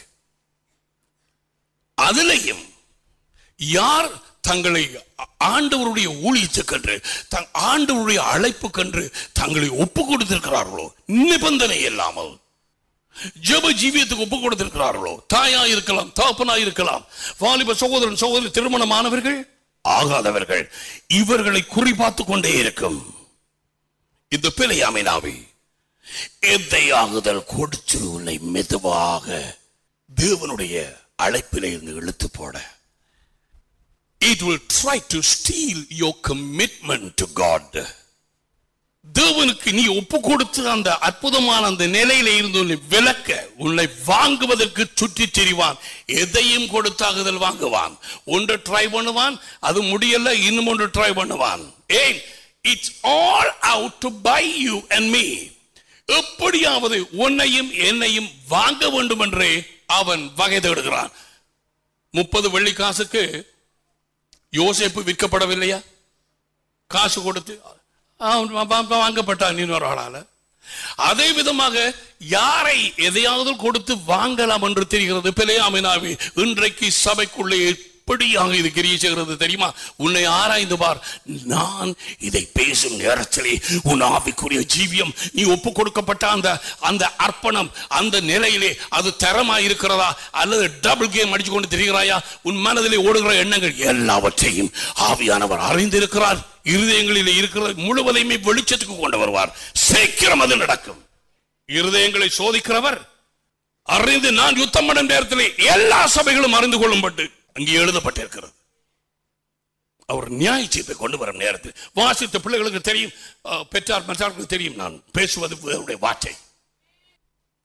அதிலையும் யார் தங்களை ஆண்டவருடைய ஊழியத்துக்கென்று தங் ஆண்டவருடைய அழைப்புக்கென்று தங்களை ஒப்பு கொடுத்திருக்கிறார்களோ நிபந்தனை இல்லாமல் ஜெப ஜீவியத்துக்கு ஒப்பு கொடுத்திருக்கிறார்களோ தாயா இருக்கலாம் தாப்பனா இருக்கலாம் வாலிப சகோதரன் சகோதரி திருமணமானவர்கள் ஆகாதவர்கள் இவர்களை குறிபார்த்து கொண்டே இருக்கும் இந்த பிழையாமினாவி எதை ஆகுதல் கொடுத்து உன்னை மெதுவாக தேவனுடைய அழைப்பிலே இருந்து இழுத்து போட it will try to steal your commitment to God தேவனுக்கு நீ ஒப்பு கொடுத்து அந்த அற்புதமான அந்த நிலையில இருந்து உன்னை விலக்க உன்னை வாங்குவதற்கு சுற்றி திரிவான் எதையும் கொடுத்தாகுதல் வாங்குவான் ஒன்று ட்ரை பண்ணுவான் அது முடியல இன்னும் ஒன்று ட்ரை பண்ணுவான் ஏன் it's all out to buy you and me எப்படியாவது உன்னையும் என்னையும் வாங்க வேண்டும் என்றே அவன் வகை தேடுகிறான் முப்பது வெள்ளி காசுக்கு யோசேப்பு விற்கப்படவில்லையா காசு கொடுத்து அவன் வா- வா- வாங்கப்பட்டான் இன்னொரு ஆளால அதே விதமாக யாரை எதையாவது கொடுத்து வாங்கலாம் என்று தெரிகிறது பிழையாமினாவி இன்றைக்கு சபைக்குள்ளே எப்படியாக இது கிரியை செய்கிறது தெரியுமா உன்னை ஆராய்ந்து பார் நான் இதை பேசும் நேரத்திலே உன் ஆவிக்குரிய ஜீவியம் நீ ஒப்பு கொடுக்கப்பட்ட அந்த அந்த அர்ப்பணம் அந்த நிலையிலே அது தரமா இருக்கிறதா அல்லது டபுள் கேம் அடிச்சு கொண்டு திரிகிறாயா உன் மனதிலே ஓடுகிற எண்ணங்கள் எல்லாவற்றையும் ஆவியானவர் அறிந்திருக்கிறார் இருதயங்களில் இருக்கிற முழுவதையுமே வெளிச்சத்துக்கு கொண்டு வருவார் சீக்கிரம் அது நடக்கும் இருதயங்களை சோதிக்கிறவர் அறிந்து நான் யுத்தம் பண்ணும் நேரத்திலே எல்லா சபைகளும் அறிந்து கொள்ளும்பட்டு அங்கே எழுதப்பட்டிருக்கிறது அவர் நியாய தீர்ப்பை கொண்டு வரும் நேரத்தில் வாசித்த பிள்ளைகளுக்கு தெரியும் அஹ், பெற்றார் மற்றார்களுக்கு தெரியும் நான் பேசுவது அவருடைய வார்த்தை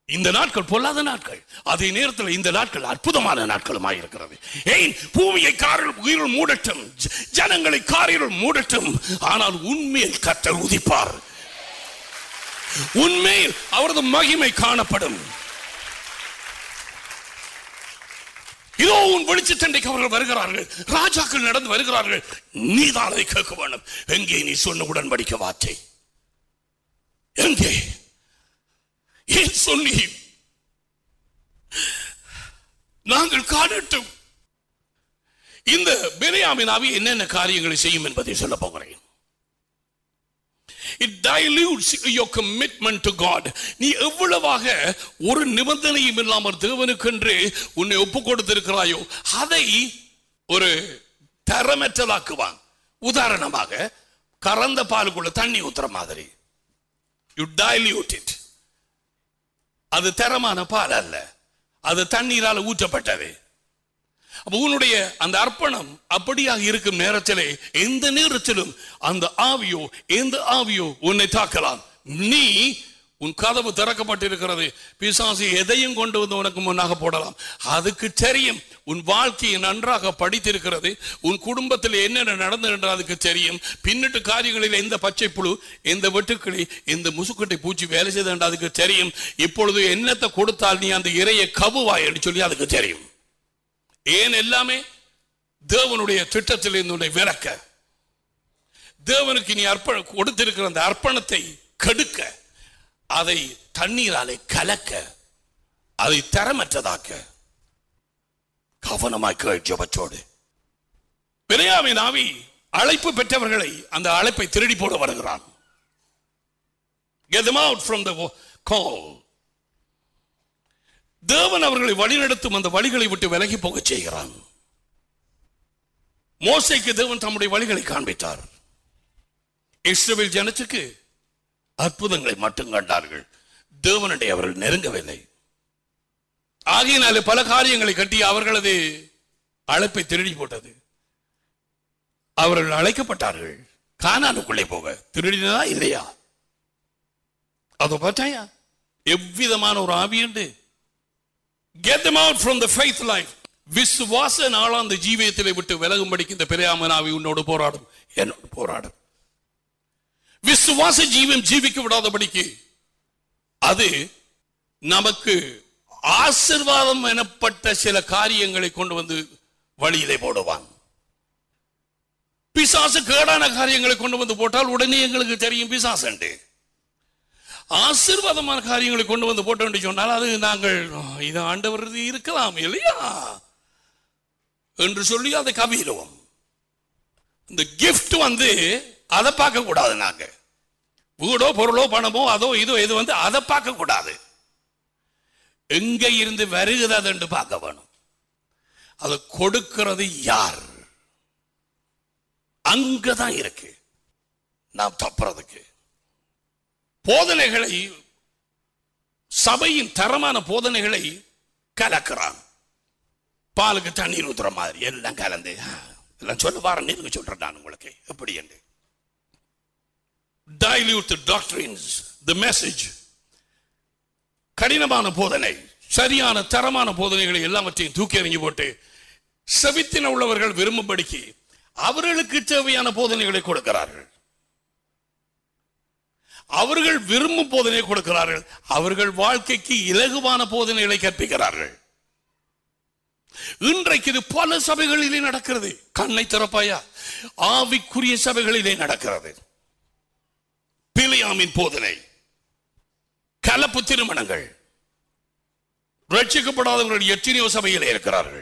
இந்த நாட்கள் பொல்லாத நாட்கள் அதே நேரத்தில் இந்த நாட்கள் அற்புதமான நாட்களுமாய் இருக்கிறது ஏன் பூமியை காரில் உயிரில் மூடட்டும் ஜ- ஜனங்களை காரில் மூடட்டும் ஆனால் உண்மையில் கத்தர் உதிப்பார் உண்மையில் அவரது மகிமை காணப்படும் இதோ உன் வெளிச்சத்தண்டைக்கு அவர்கள் வருகிறார்கள் ராஜாக்கள் நடந்து வருகிறார்கள் நீதான் அதை கேட்க வேண்டும் எங்கே நீ சொன்ன உடன்படிக்கை வார்த்தை எங்கே ஏன் சொன்னி நாங்கள் காணட்டும் இந்த பெரியாமின் ஆவி என்னென்ன காரியங்களை செய்யும் என்பதை சொல்ல போகிறேன் It dilutes your commitment to God. நீ எவ்வளவாக ஒரு நிபந்தனையும் இல்லாமல் தேவனுக்கென்று உன்னை ஒப்பு கொடுத்திருக்கிறாயோ அதை ஒரு தரமற்றதாக்குவான் உதாரணமாக கறந்த பாலுக்குள்ள தண்ணி ஊத்துற மாதிரி யூ dilute it அது தரமான பால் அல்ல அது தண்ணீரால் ஊற்றப்பட்டது அப்ப உன்னுடைய அந்த அர்ப்பணம் அப்படியாக இருக்கும் நேரத்திலே எந்த நேரத்திலும் அந்த ஆவியோ எந்த ஆவியோ உன்னை தாக்கலாம் நீ உன் கதவு திறக்கப்பட்டிருக்கிறது பிசாசு எதையும் கொண்டு வந்து உனக்கு முன்னாக போடலாம் அதுக்கு தெரியும் உன் வாழ்க்கையை நன்றாக படித்திருக்கிறது உன் குடும்பத்தில் என்னென்ன நடந்தது என்று அதுக்கு தெரியும் பின்னிட்டு காரியங்களில் எந்த பச்சை புழு எந்த வெட்டுக்கிளி எந்த முசுக்கட்டை பூச்சி வேலை செய்த என்று அதுக்கு தெரியும் இப்பொழுது என்னத்தை கொடுத்தால் நீ அந்த இறையை கவுவாய் என்று சொல்லி அதுக்கு தெரியும் ஏன் எல்லாமே தேவனுடைய திட்டத்தில் இருந்து விளக்க தேவனுக்கு நீ அர்ப்பண கொடுத்திருக்கிற அந்த அர்ப்பணத்தை கெடுக்க அதை தண்ணீராலே கலக்க அதை தரமற்றதாக்க கவனமாய் கேள் ஜெபத்தோடு பிரியாவின் ஆவி அழைப்பு பெற்றவர்களை அந்த அழைப்பை திருடி போட வருகிறான் Get them out from the call. தேவன் அவர்களை வழிநடத்தும் அந்த வழிகளை விட்டு விலகி போகச் செய்கிறான் மோசைக்கு தேவன் தம்முடைய வழிகளை காண்பித்தார் இஸ்ரவேல் ஜனத்துக்கு அற்புதங்களை மட்டும் கண்டார்கள் தேவனுடைய அவர்கள் நெருங்கவில்லை ஆகையினாலே பல காரியங்களை கட்டி அவர்களது அழைப்பை திருடி போட்டது அவர்கள் அழைக்கப்பட்டார்கள் கானானுக்குள்ளே போக திருடினதா இல்லையா அதை பார்த்தாயா எவ்விதமான ஒரு ஆவி உண்டு get them out from the faith life விசுவாச நாளாந்த ஜீவியத்திலே விட்டு விலகும்படிக்கு இந்த பெரியாமனாவி உன்னோடு போராடும் என்னோடு போராடும் விசுவாச ஜீவன் ஜீவிக்க விடாதபடிக்கு அது நமக்கு ஆசிர்வாதம் எனப்பட்ட சில காரியங்களை கொண்டு வந்து வழியிலே போடுவான் பிசாசு கேடான காரியங்களை கொண்டு வந்து போட்டால் உடனே எங்களுக்கு தெரியும் பிசாசண்டு ஆசீர்வாதமான காரியங்களை கொண்டு வந்து போட்டோம் என்று சொன்னால் அது நாங்கள் இது ஆண்டவர் இது இருக்கலாம் இல்லையா என்று சொல்லி அதை கவிடுவோம் இந்த gift வந்து அதை பார்க்க கூடாது நாங்க வீடோ பொருளோ பணமோ அதோ இதோ இது வந்து அதை பார்க்க கூடாது எங்க இருந்து வருகிறது அது என்று பார்க்க வேணும் அதை கொடுக்கிறது யார் அங்கதான் இருக்கு நாம் தப்புறதுக்கு போதனைகளை சபையின் தரமான போதனைகளை கலக்கிறான் பாலுக்கு தண்ணீர் ஊத்துற மாதிரி எல்லாம் கலந்து ஆ, எல்லாம் சொல்ல வார நீங்க சொல்றேன் நான் உங்களுக்கு எப்படி என்று dilute the doctrines the message கடினமான போதனை சரியான தரமான போதனைகளை எல்லாவற்றையும் தூக்கி எறிஞ்சு போட்டு செவித்தின உள்ளவர்கள் விரும்பும்படிக்கு அவர்களுக்கு தேவையான போதனைகளை கொடுக்கிறார்கள் அவர்கள் விரும்பும் போதனை கொடுக்கிறார்கள் அவர்கள் வாழ்க்கைக்கு இலகுவான போதனைகளை கற்பிக்கிறார்கள் இன்றைக்கு இது பல சபைகளிலே நடக்கிறது கண்ணை திறப்பாயா ஆவிக்குரிய சபைகளிலே நடக்கிறது பிலியாமின் போதனை கலப்பு திருமணங்கள் ரட்சிக்கப்படாதவர்கள் எத்தனையோ சபையிலே இருக்கிறார்கள்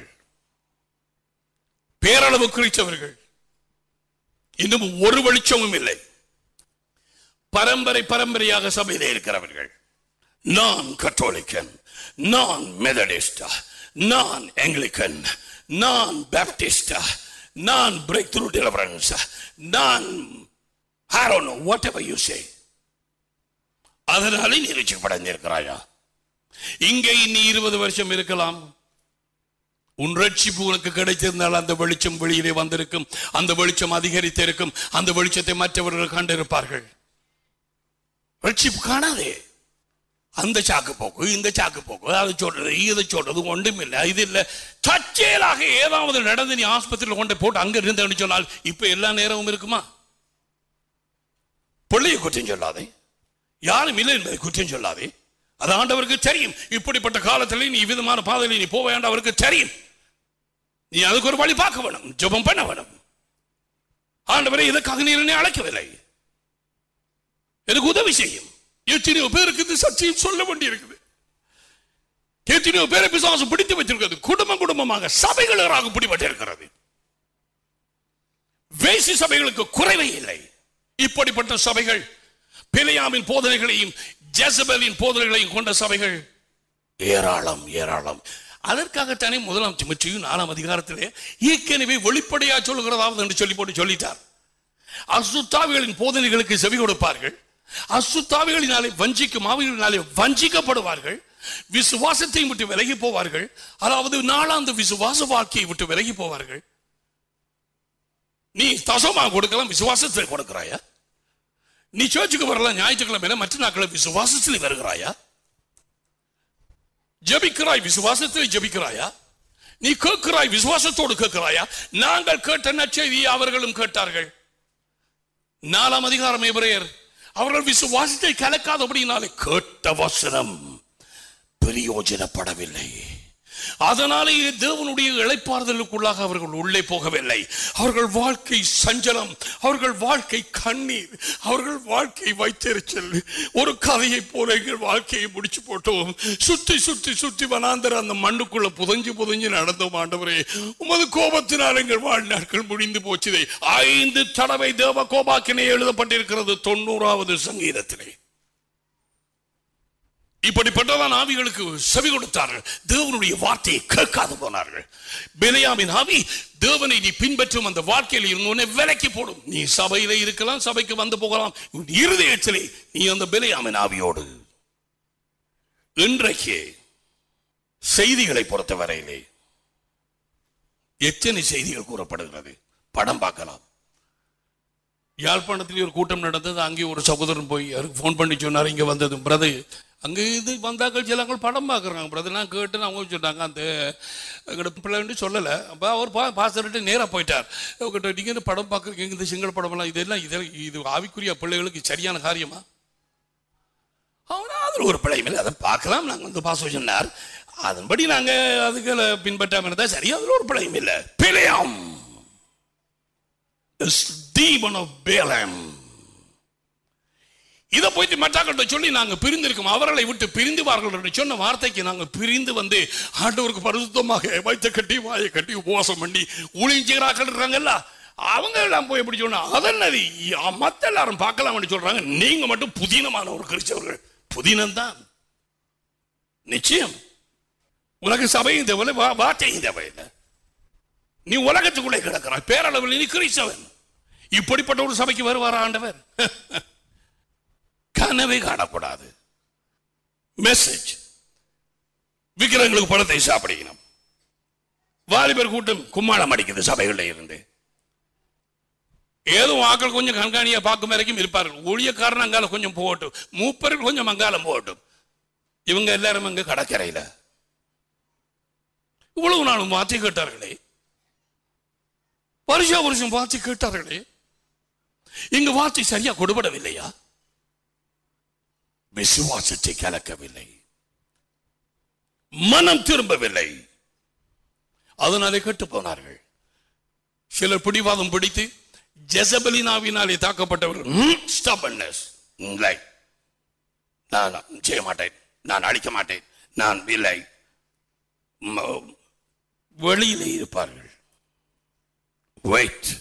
பேரளவு குறித்தவர்கள் இன்னும் ஒரு வெளிச்சமும் இல்லை பரம்பரை பரம்பரையாக சபையிலே இருக்கிறவர்கள் நான் கத்தோலிக்கன் நான் மெதடிஸ்டா நான் எங்கிலிக்கன் நான் பேப்டிஸ்டா நான் பிரேக் த்ரூ டெலிவரன்ஸ் நான் I don't know, whatever you say. அதனாலே நீ ரட்சிக்கப்படைந்திருக்கிறாயா இங்கே நீ இருபது வருஷம் இருக்கலாம் உன் ரட்சிப்பு உனக்கு கிடைத்திருந்தால் அந்த வெளிச்சம் வெளியிலே வந்திருக்கும் அந்த வெளிச்சம் அதிகரித்திருக்கும் அந்த வெளிச்சத்தை மற்றவர்கள் கண்டிருப்பார்கள் ரட்சிப்பு காணாதே அந்த சாக்கு போக்கு இந்த சாக்கு போக்கு அதை சொல்றது இதை சொல்றது ஒன்றும் இல்லை இது இல்லை தற்செயலாக ஏதாவது நடந்து நீ ஆஸ்பத்திரியில் கொண்டு போட்டு அங்க இருந்தேன்னு சொன்னால் இப்ப எல்லா நேரமும் இருக்குமா பிள்ளையை குற்றம் சொல்லாதே யாரும் இல்லை என்பதை குற்றம் சொல்லாதே அது ஆண்டவருக்கு தெரியும் இப்படிப்பட்ட காலத்தில் நீ விதமான பாதையில் நீ போக வேண்டாம் அவருக்கு தெரியும் நீ அதுக்கு ஒரு வழி பார்க்க வேணும் ஜெபம் பண்ண வேணும் ஆண்டவரை இதற்காக நீர் என்னை அழைக்கவில்லை எனக்கு உதவி செய்யும் எத்தனையோ பேருக்கு இந்த சத்தியம் சொல்ல வேண்டி இருக்குது எத்தனையோ பேரை பிசாசு பிடித்து வச்சிருக்கிறது குடும்பம் குடும்பமாக சபைகளாக பிடிபட்டு இருக்கிறது வேசி சபைகளுக்கு குறைவே இல்லை இப்படிப்பட்ட சபைகள் பிழையாமின் போதனைகளையும் ஜெசபலின் போதனைகளையும் கொண்ட சபைகள் ஏராளம் ஏராளம் அதற்காகத்தானே முதலாம் திமுச்சியும் நாலாம் அதிகாரத்திலே ஏற்கனவே வெளிப்படையா சொல்லுகிறதாவது என்று சொல்லி போட்டு சொல்லிட்டார் அசுத்தாவிகளின் போதனைகளுக்கு செவி கொடுப்பார்கள் அசுத்தாவிகளினாலே வஞ்சிக்கும் ஆவிகளினாலே வஞ்சிக்கப்படுவார்கள் விசுவாசத்தை விட்டு விலகி போவார்கள் அதாவது நாளாந்த விசுவாச வாழ்க்கையை விட்டு விலகி போவார்கள் நீ தசமா கொடுக்கலாம் விசுவாசத்தில் கொடுக்கிறாயா நீ சர்ச்சுக்கு வரலாம் ஞாயிற்றுக்கிழமை மற்ற நாட்களை விசுவாசத்தில் வருகிறாயா ஜபிக்கிறாய் விசுவாசத்தில் ஜபிக்கிறாயா நீ கேட்கிறாய் விசுவாசத்தோடு கேட்கிறாயா நாங்கள் கேட்ட நற்செய்தியை அவர்களும் கேட்டார்கள் நாலாம் அதிகாரம் எபிரேயர் அவர்கள் விசுவாசத்தை கலக்காதபடினாலே கேட்ட வசனம் பிரயோஜனப்படவில்லை அதனாலேயே தேவனுடைய இழைப்பாறுதலுக்குள்ளாக அவர்கள் உள்ளே போகவில்லை அவர்கள் வாழ்க்கை சஞ்சலம் அவர்கள் வாழ்க்கை கண்ணீர் அவர்கள் வாழ்க்கை வைத்தெரிச்சல் ஒரு கதையை போல எங்கள் வாழ்க்கையை முடிச்சு போட்டோம் சுத்தி சுத்தி சுத்தி வனாந்தர அந்த மண்ணுக்குள்ள புதஞ்சு புதஞ்சு நடந்தோம் ஆண்டவரே உமது கோபத்தினால் எங்கள் வாழ்நாட்கள் முடிந்து போச்சுதே ஐந்து தடவை தேவ கோபாக்கினை எழுதப்பட்டிருக்கிறது தொண்ணூறாவது சங்கீதத்திலே இப்படிப்பட்டதான் ஆவிகளுக்கு செவி கொடுத்தார்கள் தேவனுடைய வார்த்தையை கேட்காது போனார்கள் பிலையாமின் ஆவி தேவனை நீ பின்பற்றும் அந்த வாழ்க்கையில் இருந்தோன்னே விலைக்கு போடும் நீ சபையில இருக்கலாம் சபைக்கு வந்து போகலாம் உன் இருதயத்திலே நீ அந்த பிலையாமின் ஆவியோடு இன்றைக்கு செய்திகளை பொறுத்தவரையிலே எத்தனை செய்திகள் கூறப்படுகிறது படம் பார்க்கலாம் யாழ்ப்பாணத்தில் ஒரு கூட்டம் நடந்தது அங்கே ஒரு சகோதரன் போய் அவருக்கு ஃபோன் பண்ணி சொன்னார் இங்கே வந்தது பிரதர் அங்கே இது வந்தாக்கள் சிலங்கள் படம் பார்க்குறாங்க பிரதர் நான் கேட்டு அவங்க சொன்னாங்க அந்த எங்கள்ட பிள்ளைன்னு சொல்லலை அப்போ அவர் பா பாசர்ட்டு நேராக போயிட்டார் அவங்ககிட்ட நீங்கள் இந்த படம் பார்க்குறீங்க இந்த சிங்கள படமெல்லாம் இதெல்லாம் இதெல்லாம் இது ஆவிக்குரிய பிள்ளைகளுக்கு சரியான காரியமா அவனா அதில் ஒரு பிள்ளை மேலே அதை பார்க்கலாம் நாங்கள் வந்து பாச சொன்னார் அதன்படி நாங்கள் அதுக்கு பின்பற்றாமல் இருந்தால் சரி அதில் ஒரு பிள்ளையும் இல்லை பிழையாம் the demon of Balaam. இதை போயிட்டு மற்றாக்கிட்ட சொல்லி நாங்க பிரிந்திருக்கோம் அவர்களை விட்டு பிரிந்துவார்கள் என்று சொன்ன வார்த்தைக்கு நாங்க பிரிந்து வந்து ஆண்டவருக்கு பரிசுத்தமாக வைத்த கட்டி வாயை கட்டி உபவாசம் பண்ணி ஊழியர்களாக்கள் இருக்காங்கல்ல அவங்க எல்லாம் போய் எப்படி சொன்னா அதன்னது மத்த எல்லாரும் பார்க்கலாம்னு சொல்றாங்க நீங்க மட்டும் புதினமான ஒரு கிறிஸ்தவர்கள் புதினம் தான் நிச்சயம் உனக்கு சபையும் தேவையில்லை வா- வார்த்தையும் தேவையில்லை நீ உலகத்துக்குள்ளே கிடக்கிறாய் பேரளவில் நீ கிறிஸ்தவன் இப்படிப்பட்ட ஒரு சபைக்கு வருவாரா ஆண்டவர் கனவே காணக்கூடாது மெசேஜ் விக்கிரங்களுக்கு பணத்தை சாப்பிடணும் வாலிபர் கூட்டம் கும்மாளம் அடிக்குது சபைகளில் இருந்து ஏதோ ஆக்கள் கொஞ்சம் கண்காணியா பார்க்கும் வரைக்கும் இருப்பார்கள் ஊழியக்காரன் அங்கால கொஞ்சம் போகட்டும் மூப்பர்கள் கொஞ்சம் அங்காலம் போகட்டும் இவங்க எல்லாரும் அங்க கடற்கரையில இவ்வளவு நாளும் வார்த்தை கேட்டார்களே வருஷா வருஷம் வார்த்தை கேட்டார்களே இங்கு வார்த்தை சரியா கொடுபடவில்லையா விசுவாசத்தை கலக்கவில்லை மனம் திரும்பவில்லை அதனாலே கெட்டு போனார்கள் சிலர் பிடிவாதம் பிடித்து ஜெசபலினாவினாலே தாக்கப்பட்டவர்கள் ஸ்டபன்னஸ் இல்லை நான் செய்ய மாட்டேன் நான் அழிக்க மாட்டேன் நான் இல்லை ம- வெளியிலே இருப்பார்கள் wait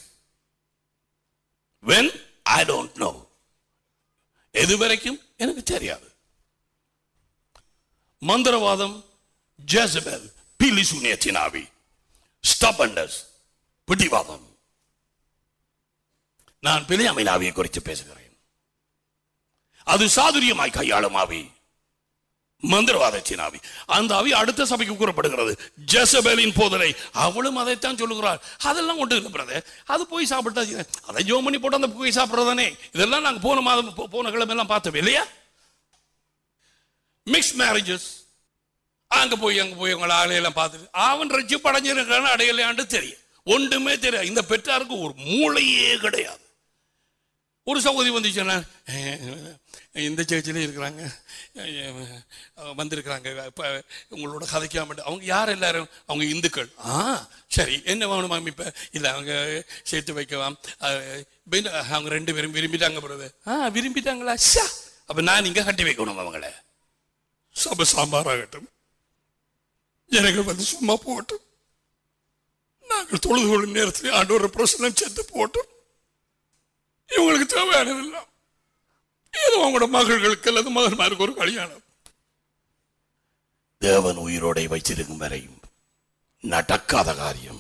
when i don't know எது வரைக்கும் எனக்கு தெரியாது மந்திரவாதம் ஜெசபெல் பிலி சூனியத்தின் ஆவி ஸ்டபண்டஸ் பிடிவாதம் நான் பிழையாமின் ஆவியை குறித்து பேசுகிறேன் அது சாதுரியமாய் கையாளும் ஆவி மந்திரவாதத்தின் ஆவி அந்த ஆவி அடுத்த சபைக்கு கூறப்படுகிறது ஜெசபேலின் போதனை அவளும் அதைத்தான் சொல்லுகிறாள் அதெல்லாம் கொண்டு இருக்கிறது அது போய் சாப்பிட்டா அதை ஜோம் பண்ணி போட்டு அந்த போய் சாப்பிட்றதானே இதெல்லாம் நாங்க போன மாதம் போ- போன கிழமை எல்லாம் பார்த்தோம் இல்லையா மிக்ஸ் மேரேஜஸ் அங்க போய் அங்க போய் உங்களை ஆளையெல்லாம் பார்த்துட்டு அவன் ரச்சு படைஞ்சிருக்கான்னு அடையலையாண்டு தெரியும் ஒன்றுமே தெரியாது இந்த பெற்றாருக்கு ஒரு மூளையே கிடையாது ஒரு சகோதரி வந்துச்சுன்னா இந்த சேர்ச்சிலே இருக்கிறாங்க அஹ் வந்திருக்கிறாங்க இப்போ உங்களோட கதைக்காம அவங்க யார் எல்லாரும் அவங்க இந்துக்கள் ஆ சரி என்ன வேணுமா இப்போ இல்லை அவங்க சேர்த்து வைக்கலாம் அஹ் இப்ப என்ன, அவங்க ரெண்டு பேரும் விரும்பிட்டாங்க பிறகு ஆ விரும்பிட்டாங்களா ஷா அப்போ நான் இங்கே கட்டி வைக்கணும் அவங்கள சப சாம்பாராகட்டும் ஜனங்கள் வந்து சும்மா போகட்டும் நாங்கள் தொழுது கொள்ளும் நேரத்தில் ஆண்டோர பிரசனம் செத்து போட்டோம் இவங்களுக்கு தேவையானதெல்லாம் ஏதோ அவங்களோட மகள்களுக்கு அல்லது மகன்மாருக்கு ஒரு கல்யாணம் தேவன் உயிரோடை வைச்சிருக்கும் வரையும் நடக்காத காரியம்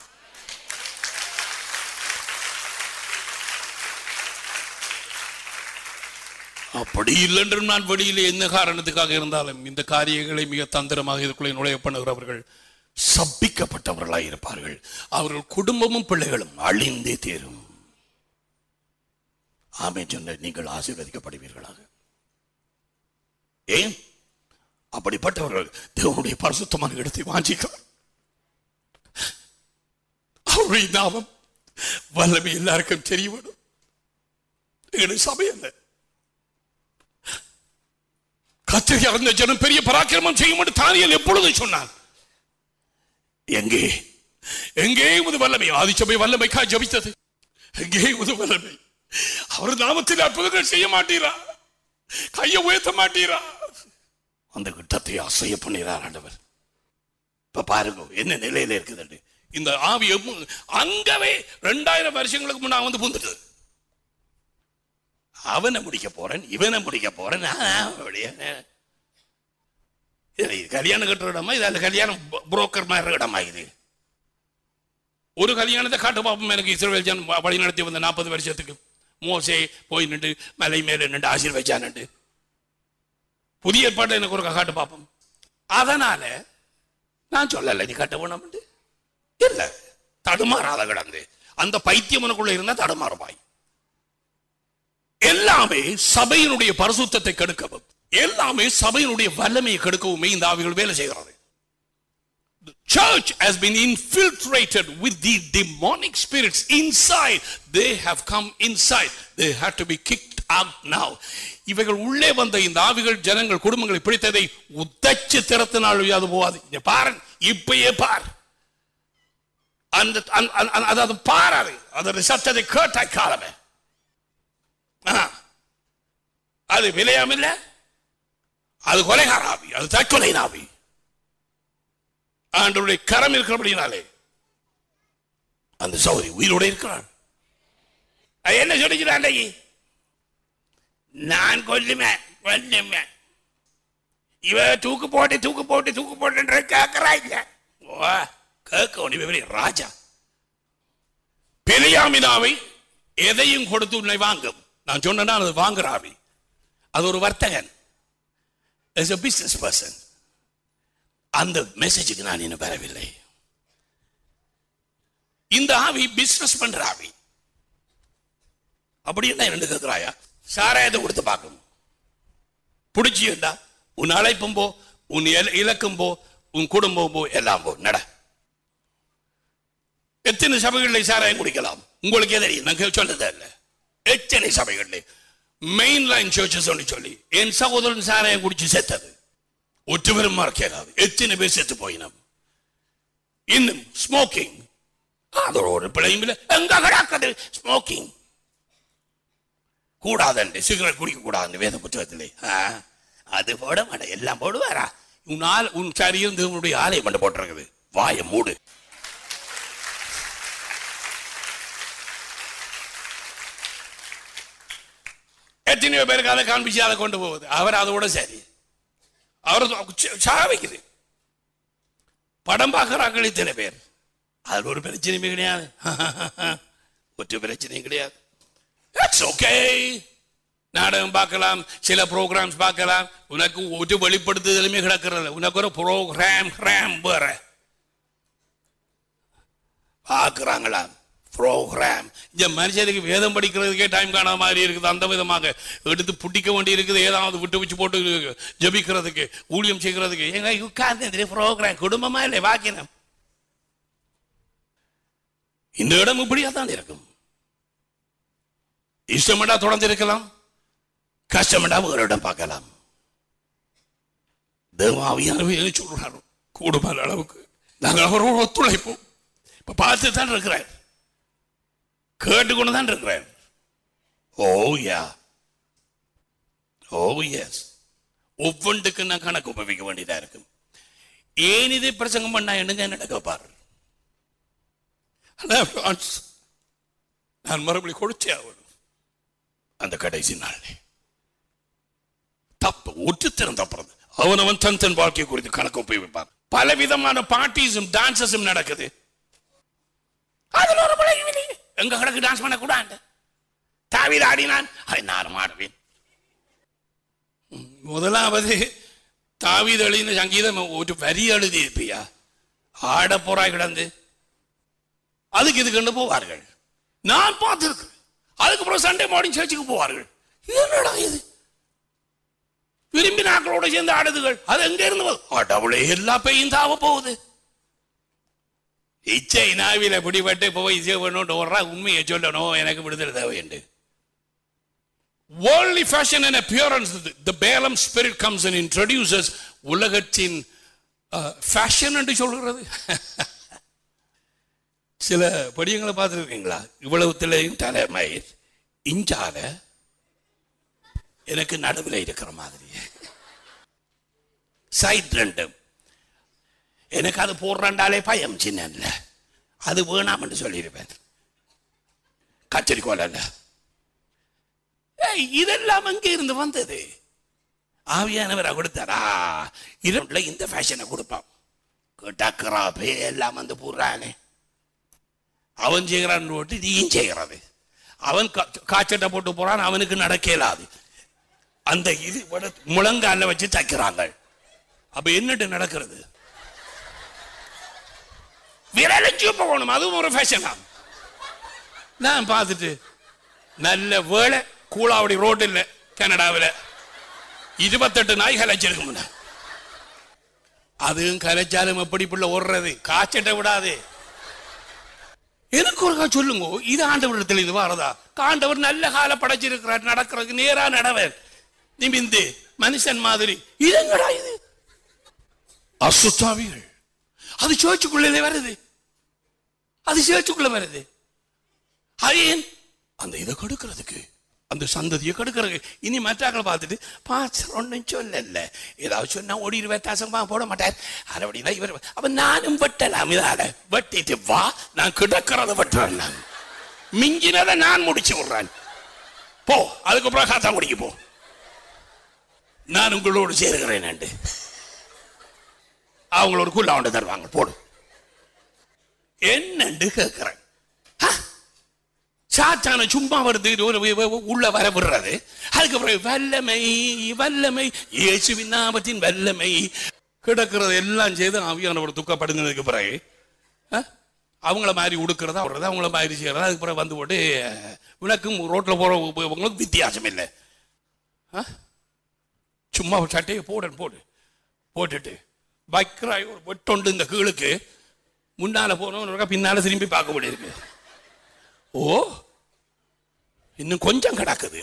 அப்படி இல்லை என்று நான் வெளியிலே என்ன காரணத்துக்காக இருந்தாலும் இந்த காரியங்களை மிக தந்திரமாக இதுக்குள்ளே நுழைய பண்ணுகிறவர்கள் சபிக்கப்பட்டவர்களாய் இருப்பார்கள் அவர்கள் குடும்பமும் பிள்ளைகளும் அழிந்தே தேரும் ஆமே சொன்ன நீங்கள் ஆசீர்வதிக்கப்படுவீர்களாக ஏன் அப்படிப்பட்டவர்கள் தேவனுடைய பரிசுத்தமான இடத்தை வாஞ்சிக்கிறார் அவருடைய நாமம் வல்லமை எல்லாருக்கும் தெரிய வரும் எங்களுடைய சபை அல்ல கத்திரி அந்த ஜனம் பெரிய பராக்கிரமம் செய்யும் என்று தானியல் எப்பொழுது சொன்னான் எங்கே எங்கே உமது வல்லமை ஆதிச்சபை வல்லமைக்காய் ஜபித்தது எங்கே உமது வல்லமை அவர் நாமத்தில் அற்புதங்கள் செய்ய மாட்டீரா கையை உயர்த்த மாட்டீரா அந்த கிட்டத்தை அசைய பண்ணிறார் ஆண்டவர் இப்ப பாருங்க என்ன நிலையில இருக்குதுண்டு இந்த ஆவி எம்மு- அங்கவே ரெண்டாயிரம் வருஷங்களுக்கு முன்னா வந்து புந்துட்டது அவனை முடிக்க போறேன் இவனை முடிக்க போறேன் நான் அப்படியே இது கல்யாணம் கட்டுற இடமா இது அந்த கல்யாணம் புரோக்கர் மாதிரி இடமா இது ஒரு கல்யாணத்தை காட்டு பார்ப்போம் எனக்கு இஸ்ரவேல் ஜன் வழி நடத்தி வந்த நாற்பது வருஷத்துக்கு மோசே போய் நின்று மலை மேலே நின்று ஆசீர்வச்சான்னு புதிய ஏற்பாட்டை எனக்கு ஒரு காட்டு பார்ப்போம் அதனால நான் சொல்லலை நீ கட்ட வேணும் இல்ல தடுமாறாத கிடந்து அந்த பைத்தியம் உனக்குள்ள இருந்தா தடுமாறுவாய் எல்லாமே சபையினுடைய பரிசுத்தத்தை கெடுக்கவும் எல்லாமே சபையினுடைய வல்லமையை கெடுக்கவுமே இந்த ஆவிகள் வேலை செய்கிறது The church has been infiltrated with the demonic spirits inside. They have come inside. They had to be kicked out now. இவைகள் உள்ளே வந்த இந்த ஆவிகள் ஜனங்கள் குடும்பங்களை பிடித்ததை உத்தச்சு திறத்தினால் அது போகாது இங்க பாருங்க இப்பயே பார் அந்த அந்த- அந்த- அதாவது பாராது அதோட சத்தத்தை கேட்டாய் காலமே ஆ. அது விலையாம் இல்ல அது கொலைகார ஆவி அது தற்கொலை ஆவி ஆண்டவருடைய கரம் இருக்கிறபடினாலே அந்த சௌரி உயிரோட இருக்கிறான் அது என்ன சொல்லிக்கிறான் நான் கொல்லுமேன் கொல்லுமேன் இவ தூக்கு போட்டு தூக்கு போட்டு தூக்கு போட்டு கேட்கறா இல்ல ஓ கேட்க உடனே ராஜா பெரியாமினாவை எதையும் கொடுத்து உன்னை வாங்கும் நான் சொன்னா அது வாங்குற ஆவி அது ஒரு வர்த்தகன் as a business person அந்த மெசேஜுக்கு நான் இன்னும் பெறவில்லை இந்த ஆவி பிசினஸ் பண்ற ஆவி அப்படி என்ன ரெண்டு கேட்கிறாயா சாராயத்தை கொடுத்து பார்க்கணும் பிடிச்சிருந்தா உன் அழைப்பும் போ உன் இல- இலக்கும் போ உன் குடும்பம் போ எல்லாம் போ நட எத்தனை சபைகளில் சாராயம் குடிக்கலாம் உங்களுக்கே தெரியும் நான் கே- சொல்றதே இல்லை எத்தனை சபைகளில் மெயின் லைன் சர்ச்சஸ் சொல்லி என் சகோதரன் சாராயம் குடிச்சு செத்தது ஒற்றுவரும் மறக்காது எத்தனை பேர் செத்து போயினோம் இன்னும் ஸ்மோக்கிங் அதோட ஒரு பிள்ளையும் இல்லை எங்க கிடக்குது ஸ்மோக்கிங் கூடாதுண்டு சிகரெட் குடிக்க கூடாது வேத புத்தகத்திலே ஆ, அது போட மாட்டேன் எல்லாம் போடுவாரா உன் ஆள் உன் சரீரம் தேவனுடைய ஆலயம் பண்ண போட்டிருக்குது வாயை மூடு எத்தனையோ பேருக்கு அதை காண்பிச்சு அதை கொண்டு போகுது அவர் அதோட சரி அவர் சாவிக்குது படம் பார்க்கிறாங்களே இத்தனை பேர் அதில் ஒரு பிரச்சனையுமே கிடையாது ஒற்றை பிரச்சனையும் கிடையாது இட்ஸ் ஓகே நாடகம் பார்க்கலாம் சில ப்ரோக்ராம்ஸ் பார்க்கலாம் உனக்கு ஒரு வெளிப்படுத்துதலுமே கிடக்கிறது உனக்கு ஒரு ப்ரோக்ராம் ரேம் வேற பார்க்குறாங்களா ப்ரோக்ராம் இந்த மனுஷனுக்கு வேதம் படிக்கிறதுக்கே டைம் காணாத மாதிரி இருக்குது அந்த விதமாக எடுத்து புட்டிக்க வேண்டி இருக்குது ஏதாவது விட்டு வச்சு போட்டு ஜபிக்கிறதுக்கு ஊழியம் செய்கிறதுக்கு எங்க உட்கார்ந்து ப்ரோக்ராம் குடும்பமா இல்லை வாக்கினம் இந்த இடம் இப்படியா தான் இருக்கும் இஷ்டமடா தொடர்ந்து இருக்கலாம் கஷ்டமடா ஒரு இடம் பார்க்கலாம் தேவாவியானவே சொல்றாரு கூடுமான அளவுக்கு நாங்கள் அவரோட ஒத்துழைப்போம் இப்ப பார்த்து தான் இருக்கிறார் கேட்டுக்கொண்டு தான் இருக்கிறார் ஓ யா ஓ எஸ் ஒவ்வொன்றுக்கு நான் கணக்கு உபயோகிக்க வேண்டியதா இருக்கும் ஏன் இதை பிரசங்கம் பண்ணா என்னங்க நடக்க பாரு அதான் friends, நான் மறுபடியும் கொடுத்தே ஆகணும் அந்த கடைசி நாள் தப்பு ஒற்று திறந்தப்படுறது அவனவன் தன் தன் வாழ்க்கை குறித்து கணக்கு உபயோகிப்பான் பல விதமான பார்ட்டிஸும் டான்சஸும் நடக்குது அதுல ஒரு பிள்ளையும் இல்லையே. எங்க கிடக்கு டான்ஸ் பண்ண கூடாது தாவீது ஆடினான் அதை நானும் ஆடுவேன் ம், முதலாவது தாவீது எழுதின சங்கீதம் ஒரு வரி எழுதி இருப்பியா ஆட போறாய் கிடந்து அதுக்கு இது கண்டு போவார்கள் நான் பார்த்திருக்கிறேன் அதுக்கப்புறம் சண்டே மார்னிங் சர்ச்சுக்கு போவார்கள் என்னடா இது விரும்பி நாக்களோட சேர்ந்து ஆடுதுகள் அது எங்க இருந்து வரும்? அடவுளே எல்லா பெய்யும் தாவ போகுது இச்சை நாவில பிடிபட்டு போய் இசை பண்ணணும் ஓடுறா உண்மையை சொல்லணும் எனக்கு விடுதலை தேவை என்று Worldly fashion and appearance, the, the Balaam spirit comes and introduces உலகத்தின் ஃபேஷன் என்று சொல்கிறது சில படியங்களை பார்த்துருக்கீங்களா இவ்வளவுத்திலையும் தலைமை இஞ்சால எனக்கு நடுவில் இருக்கிற மாதிரி சைட் ரெண்டும் எனக்கு அது போடுறாண்டாலே பயம் சின்ன அது வேணாம்னு சொல்லியிருப்பேன் கச்சேரிக்கோல் அல்ல ஏய், இதெல்லாம் அங்கே இருந்து வந்தது ஆவியானவரை கொடுத்தாரா இரண்டுல இந்த ஃபேஷனை கொடுப்பான் கேட்டாக்கிறா பே எல்லாம் வந்து போடுறானே அவன் செய்கிறான் போட்டு நீயும் செய்கிறது அவன் கா- காய்ச்சட்டை போட்டு போறான் அவனுக்கு நடக்க இயலாது அந்த இது வட- முழங்கால வச்சு தைக்கிறாங்க அப்ப என்னட்டு நடக்கிறது விரலஞ்சு போகணும் அதுவும் ஒரு ஃபேஷனா நான் பார்த்துட்டு நல்ல வேலை கூலாவடி ரோடு இல்ல கனடாவில் இருபத்தெட்டு நாய் கலைச்சிருக்கும் அதுவும் கலைச்சாலும் எப்படி பிள்ளை ஓடுறது காய்ச்சட்டை விடாது எனக்கு ஒரு சொல்லுங்க இது ஆண்டவரிடத்தில் இது வரதா ஆண்டவர் நல்ல கால படைச்சிருக்கிறார் நடக்கிறதுக்கு நேரா நடவர் நிமிந்து மனுஷன் மாதிரி இதங்கடா இது அசுத்தாவிகள் அது சேர்ச்சுக்குள்ளே வருது அது சேர்ச்சுக்குள்ள வருது அது ஏன் அந்த இதை கொடுக்கிறதுக்கு அந்த சந்ததியை கெடுக்கிறது இனி மற்றாக்களை பார்த்துட்டு பாஸ்டர் ஒன்றும் சொல்லல ஏதாவது சொன்னா ஓடி வித்தாசமா போட மாட்டார் அரைவடிதான் இவர் அப்ப நானும் வெட்டலாம் இதால வெட்டிட்டு வா நான் கிடக்கிறத வெட்டுறேன் நான் மிஞ்சினதை நான் முடிச்சு விடுறேன் போ அதுக்கப்புறம் காத்தா குடிக்க போ நான் உங்களோடு சேருகிறேன் நண்டு அவங்களோட குள்ள அவன்ட்டு தருவாங்க போடு என்னண்டு கேட்கிறேன் ஆ? சாத்தான சும்மா வருது ஒரு வி- வி- உள்ள வர விடுறது அதுக்கப்புறம் வல்லமை வல்லமை இயேசுவின் நாமத்தின் வல்லமை கிடக்கிறது எல்லாம் செய்து ஆவியானவர் துக்கப்படுங்கிறதுக்கு பிறகு ஆ? அவங்கள மாதிரி உடுக்கிறதா விடுறது அவங்கள மாதிரி செய்யறது அதுக்கு பிறகு வந்து போட்டு உனக்கும் ரோட்ல போறவங்களுக்கு வித்தியாசம் இல்லை ஆ? சும்மா ஒரு சட்டையை போடு போடு போட்டுட்டு வைக்கிறாய் ஒரு வெட்டொண்டு இந்த கீழுக்கு முன்னால போனவன் பின்னால திரும்பி பார்க்க முடியிருக்கு ஓ இன்னும் கொஞ்சம் கிடக்குது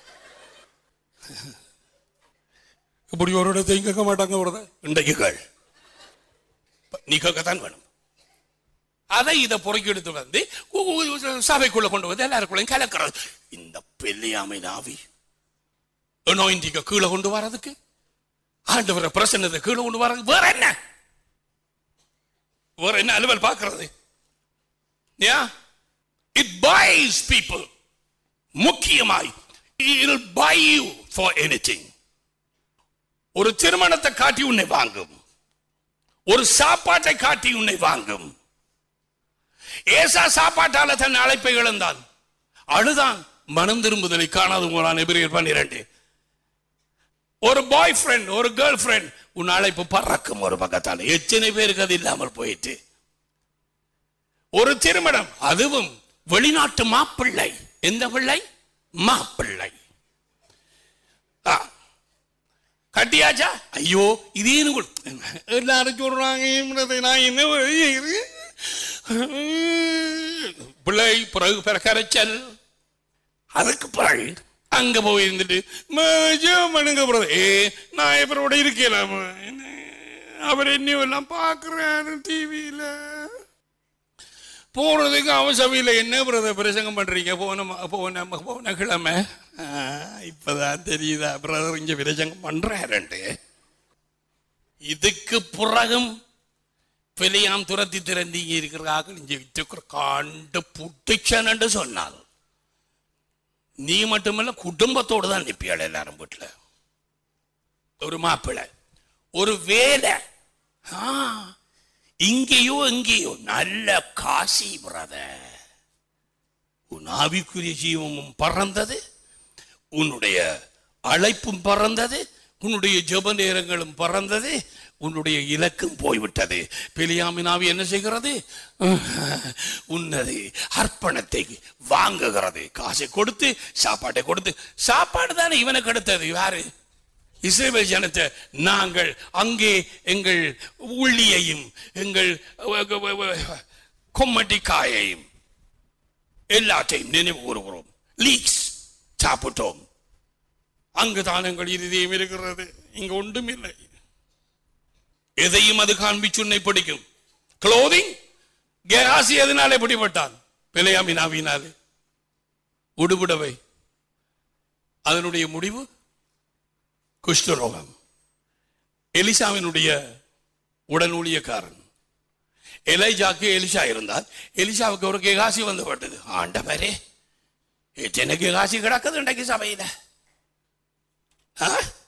இப்படி ஒரு இடத்தை கேட்க மாட்டாங்க ஒரு இன்றைக்கு கேள் நீ கேட்கத்தான் வேணும் அதை இதை பொறுக்கி எடுத்து வந்து உ- உ- சபைக்குள்ள கொண்டு வந்து எல்லாருக்குள்ளையும் கலக்கிறது இந்த பெல்லியாமை நாவி நோயின்றிக்க கீழே கொண்டு வரதுக்கு ஆண்டவர பிரசன்னத்தை கீழே கொண்டு வரது வேற என்ன வேற என்ன அலுவல் பார்க்கிறது Yeah? It buys people. முக்கியமாய் it'll buy you for anything. ஒரு திருமணத்தை காட்டி உன்னை வாங்கும் ஒரு சாப்பாட்டை காட்டி உன்னை வாங்கும் ஏசா சாப்பாட்டால தன் அழைப்பை இழந்தான் அழுதான் மனம் திரும்புதலை காணாத போறான் எபிரியர் பன்னிரண்டு ஒரு பாய் ஃப்ரெண்ட் ஒரு கேர்ள் ஃப்ரெண்ட் உன் அழைப்பு பறக்கும் ஒரு பக்கத்தால் எத்தனை பேருக்கு அது இல்லாமல் போயிட்டு ஒரு திருமணம் அதுவும் வெளிநாட்டு மாப்பிள்ளை எந்த பிள்ளை மாப்பிள்ளை ஆ. கட்டியாச்சா ஐயோ இதேன்னு கொடு. எல்லாரும் சொல்றாங்க நான் என்ன செய்யறது? பிள்ளை பிறகு பிறக்கரைச்சல் அதுக்கு பிறகு அங்க போய் இருந்துட்டு மனுங்க பிறகு ஏ நான் இவரோட இருக்கேன் அவர் என்ன எல்லாம் பார்க்குறாரு டிவியில போறதுக்கு அவசரம் இல்லை என்ன பிரதர் பிரசங்கம் பண்றீங்க போன ம- போன ம- போன கிழமை ஆ, இப்பதான் தெரியுதா பிரதர் இங்க பிரசங்கம் பண்றாருண்டு இதுக்கு பிறகும் பிழையாம் துரத்தி திறந்து இங்க இருக்கிறார்கள் இங்க விட்டுக்கிற காண்டு புட்டிச்சனன்னு சொன்னால் நீ மட்டுமல்ல குடும்பத்தோடு தான் நிற்பியாள் எல்லாரும் வீட்டுல ஒரு மாப்பிள்ளை ஒரு வேலை ஆ, இங்கேயோ எங்கேயோ நல்ல காசி பிரதர் உன் ஆவிக்குரிய ஜீவமும் பறந்தது உன்னுடைய அழைப்பும் பறந்தது உன்னுடைய ஜெப நேரங்களும் பறந்தது உன்னுடைய இலக்கும் போய்விட்டது பெலியாமினாவி என்ன செய்கிறது உன்னது அர்ப்பணத்தை வாங்குகிறது காசை கொடுத்து சாப்பாட்டை கொடுத்து சாப்பாடு தானே இவனுக்கு எடுத்தது யாரு இஸ்ரேல் ஜனத்தை நாங்கள் அங்கே எங்கள் உள்ளியையும் எங்கள் கொம்மட்டி காயையும் எல்லாத்தையும் நினைவு கூறுகிறோம் லீக்ஸ் சாப்பிட்டோம் அங்குதான் எங்கள் இருதயம் இருக்கிறது இங்க ஒன்றும் இல்லை எதையும் அது காண்பிச்சு உன்னை பிடிக்கும் க்ளோதிங் கேராசி எதனாலே பிடிபட்டான் பிழையாமினாவினாலே உடுபுடவை அதனுடைய முடிவு குஷ்டரோகம் எலிசாவினுடைய உடன் ஊழியக்காரன் எலைஜாக்கு எலிசா இருந்தால் எலிசாவுக்கு ஒரு கேகாசி வந்து பட்டது ஆண்டவரே எத்தனை கேகாசி கிடக்குது இன்றைக்கு சபையில ஆ?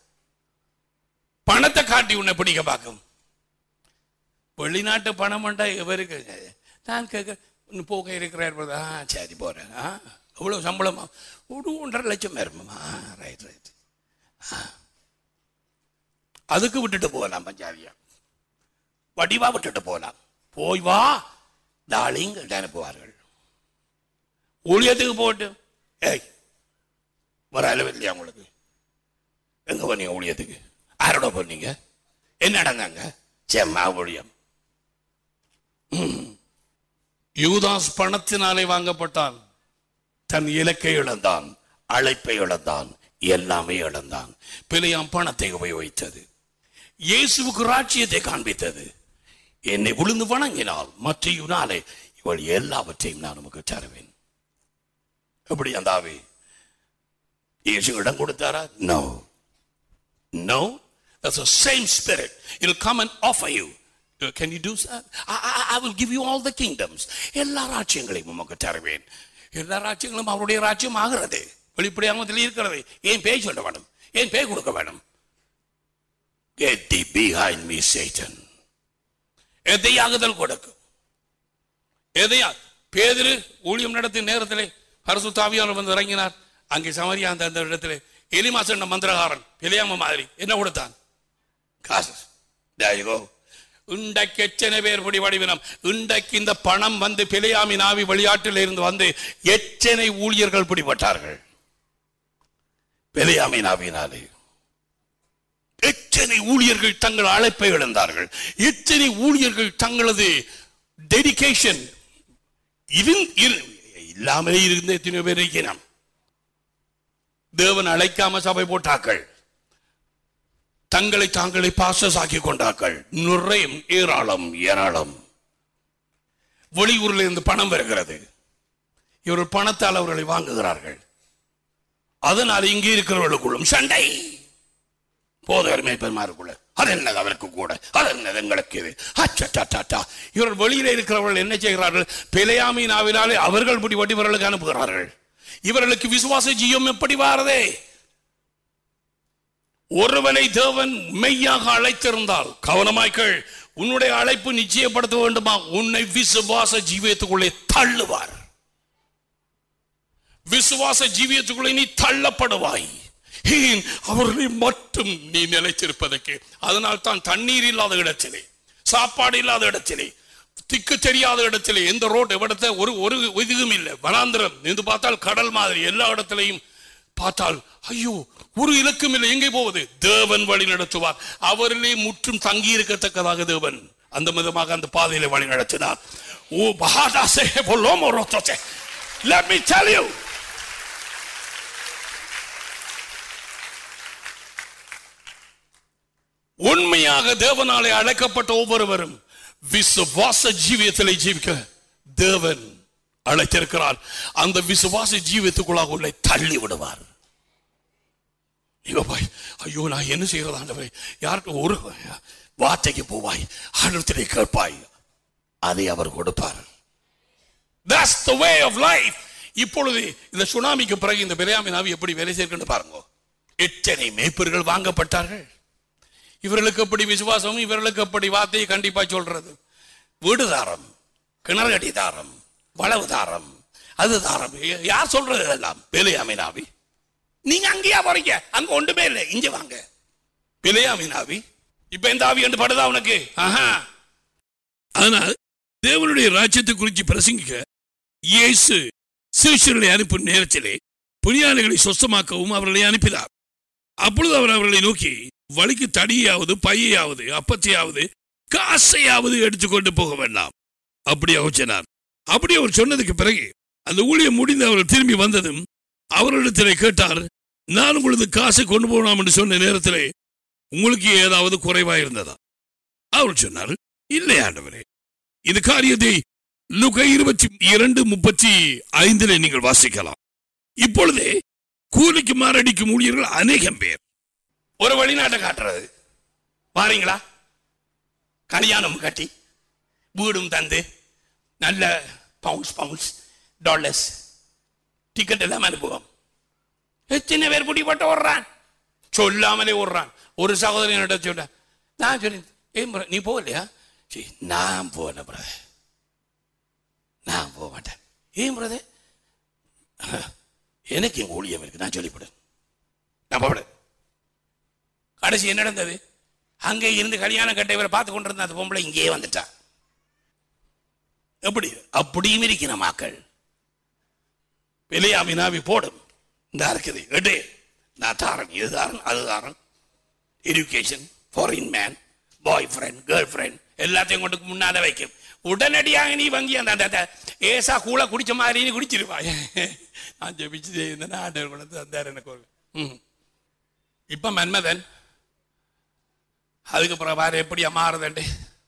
பணத்தை காட்டி உன்னை பிடிக்க பார்க்கும் வெளிநாட்டு பணம் பண்ணா இவருக்கு நான் கேட்க இன்னும் போக இருக்கிறார் brother. ஆ சரி போறேன் ஆ எவ்வளவு சம்பளமா ஒரு ஒன்றரை லட்சம் வருமா ரைட் ரைட் அதுக்கு விட்டுட்டு போகலாம் பஞ்சாதியா வடிவா விட்டுட்டு போகலாம் போய் வா டாலிங் அனுப்புவார்கள் ஊழியத்துக்கு போட்டு ஏய் வர அளவு இல்லையா உங்களுக்கு எங்க போனீங்க ஊழியத்துக்கு யாரோட போனீங்க என்ன நடந்தாங்க செம்மா ஊழியம் ம். யூதாஸ் பணத்தினாலே வாங்கப்பட்டான் தன் இலக்கை இழந்தான் அழைப்பை இழந்தான் எல்லாமே இழந்தான் பிழையாம் பணத்தை உபயோகித்தது இயேசுவுக்கு ராஜ்யத்தை காண்பித்தது என்னை விழுந்து வணங்கினால் மற்றையுனாலே இவள் எல்லாவற்றையும் நான் உமக்கு தருவேன் எப்படி அந்த ஆவி இயேசு இடம் கொடுத்தாரா no no that's the same spirit it'll come and offer you Uh, can you do that I, I, I will give you all the kingdoms எல்லா ராஜ்யங்களையும் உமக்கு தருவேன் எல்லா ராஜ்யங்களும் அவருடைய ராஜ்யம் ஆகிறது வெளிப்படையாமத்தில் இருக்கிறது ஏன் பேய் சொல்ல வேணும் ஏன் பேய் கொடுக்க வேணும் get thee behind me satan எதையாகுதல் கொடுக்கும் எதையா பேதிரு ஊழியம் நடத்திய நேரத்திலே பரசுத்தாவியானவர் வந்து இறங்கினார் அங்கே சமரியா அந்த அந்த இடத்திலே எலிமாசண்ட மந்திரகாரன் பிழையாம மாதிரி என்ன கொடுத்தான் காசு There you go. இன்றைக்கு எத்தனை பேர் பிடி வடிவினம் இன்றைக்கு இந்த பணம் வந்து பிழையாமி நாவி வெளியாட்டில் இருந்து வந்து எத்தனை ஊழியர்கள் பிடிபட்டார்கள் பிழையாமி நாவினாலே எத்தனை ஊழியர்கள் தங்கள் அழைப்பை இழந்தார்கள் எத்தனை ஊழியர்கள் தங்களது டெடிகேஷன் இல்லாமலே இருந்த எத்தனை பேர் இருக்கிறோம் தேவன் அழைக்காம சபை போட்டாக்கள் தங்களை தாங்களை பாசஸ் ஆக்கி கொண்டார்கள் நுரையும் ஏராளம் ஏராளம் வெளியூரில் இருந்து பணம் வருகிறது இவர்கள் பணத்தால் அவர்களை வாங்குகிறார்கள் அதனால் இங்கே இருக்கிறவர்களுக்குள்ளும் சண்டை போதவர் மேய்ப்பன்மாருக்குள்ள அது என்னது அவருக்கு கூட அது என்னது எங்களுக்கு இது அச்சா இவர்கள் வெளியில இருக்கிறவர்கள் என்ன செய்கிறார்கள் பிழையாமை நாவினாலே அவர்கள் முடி வடிவர்களுக்கு அனுப்புகிறார்கள் இவர்களுக்கு விசுவாச ஜீவம் எப்படி வாரதே ஒருவனை தேவன் மெய்யாக அழைத்திருந்தால் கவனமாய்கள் உன்னுடைய அழைப்பு நிச்சயப்படுத்த வேண்டுமா உன்னை விசுவாச ஜீவியத்துக்குள்ளே தள்ளுவார் விசுவாச ஜீவியத்துக்குள்ளே நீ தள்ளப்படுவாய் ஏன் அவர்களை மட்டும் நீ நிலைத்திருப்பதற்கு அதனால் தான் தண்ணீர் இல்லாத இடத்திலே சாப்பாடு இல்லாத இடத்திலே திக்கு தெரியாத இடத்துல எந்த ரோட் இடத்த ஒரு ஒரு இதுவும் இல்லை வனாந்திரம் நின்று பார்த்தால் கடல் மாதிரி எல்லா இடத்துலையும் பார்த்தால் ஐயோ ஒரு இலக்கம் இல்லை எங்கே போவது தேவன் வழி நடத்துவார் அவரிலே முற்றும் தங்கி இருக்கத்தக்கதாக தேவன் அந்த விதமாக அந்த பாதையில வழி நடத்தினார் ஓ பஹாதாசே பொல்லோமோ ரோத்தோசே let me tell you உண்மையாக தேவனாலே அழைக்கப்பட்ட ஒவ்வொருவரும் விசுவாச ஜீவியத்திலே ஜீவிக்க தேவன் அழைத்திருக்கிறார் அந்த விசுவாச ஜீவியத்துக்குள்ளாக உள்ள தள்ளி விடுவார் நீங்க போய் ஐயோ நான் என்ன செய்யறது ஆண்டவரே யாருக்கு ஒரு வார்த்தைக்கு போவாய் ஆண்டவத்திலே கேட்பாய் அதை அவர் கொடுப்பார் That's the way of life. இப்பொழுது இந்த சுனாமிக்கு பிறகு இந்த பெரியாமி நாவி எப்படி வேலை செய்யணும்னு பாருங்க எத்தனை மேய்ப்பர்கள் வாங்கப்பட்டார்கள் இவர்களுக்கு எப்படி விசுவாசம் இவர்களுக்கு எப்படி வார்த்தையை கண்டிப்பா சொல்றது வீடு தாரம் கிணறு கட்டி தாரம் வளவு தாரம் அது தாரம் யார் சொல்றது இதெல்லாம் பெலியாமி நாவி நீங்க அங்கேயா போறீங்க அங்க ஒன்றுமே இல்லை இங்க வாங்க பெலியாமி நாவி இப்ப எந்த ஆவி என்று படுதா உனக்கு ஆஹா ஆனால் தேவனுடைய ராஜ்யத்தை குறித்து பிரசங்கிக்க இயேசு சீஷர்களை அனுப்பும் நேரத்திலே புனியாளிகளை சொஸ்தமாக்கவும் அவர்களை அனுப்பினார் அப்பொழுது அவர் அவர்களை நோக்கி வழிக்கு தடியாவது பையாவது அப்பத்தையாவது காசையாவது எடுத்துக்கொண்டு போக வேண்டாம் அப்படி அவர் சொன்னார் அப்படி அவர் சொன்னதுக்கு பிறகு அந்த ஊழியம் முடிந்து அவர் திரும்பி வந்ததும் அவரிடத்திலே கேட்டார் நான் உங்களுக்கு காசை கொண்டு போகலாம் என்று சொன்ன நேரத்திலே உங்களுக்கு ஏதாவது குறைவா இருந்ததா அவர் சொன்னார் இல்லை ஆண்டவரே இந்த காரியத்தை லுக இருபத்தி இரண்டு முப்பத்தி ஐந்தில் நீங்கள் வாசிக்கலாம் இப்பொழுதே கூலிக்கு மாரடிக்கும் ஊழியர்கள் அநேகம் பேர் ஒரு வெளிநாட்டை காட்டுறது வாரீங்களா கல்யாணம் கட்டி வீடும் தந்து நல்ல பவுண்ட்ஸ் பவுண்ட்ஸ் டாலர்ஸ் டிக்கெட் எல்லாம் அனுப்புவோம் எத்தனை பேர் பிடி போட்டு ஓடுறான் சொல்லாமலே ஓடுறான் ஒரு சகோதரன் என்னிட்ட சொல்ல நான் சொன்னேன் ஏன் bro, நீ போகலையா சரி நான் போகல பிரதர் நான் போக மாட்டேன் ஏன் பிரதர் எனக்கு எங்க ஊழியம் இருக்கு நான் சொல்லிவிடு நான் போவிட கடைசி என்ன நடந்தது அங்கே இருந்து கல்யாணம் கட்டைவரை பார்த்து கொண்டிருந்த அந்த பொம்பளை இங்கேயே வந்துட்டா எப்படி அப்படியும் இருக்கிற மக்கள் வெளியாமி நாவி போடும் இந்த இருக்குது எடு நான் தாரன் இது தாரன் அது தாரன் education foreign man boy friend girl friend எல்லாத்தையும் கொண்டு முன்னால வைக்கும் உடனடியாக நீ வங்கி அந்த அந்த- அந்த ஏசா கூழ குடிச்ச மாதிரி நீ குடிச்சிருவாய் நான் ஜெபிச்சு இருந்தேன் ஆண்டவர் கொண்டு வந்தார் எனக்கு ஒரு ம். இப்ப மன்மதன் அதுக்கப்புறம் வேற எப்படி மாறுதண்டு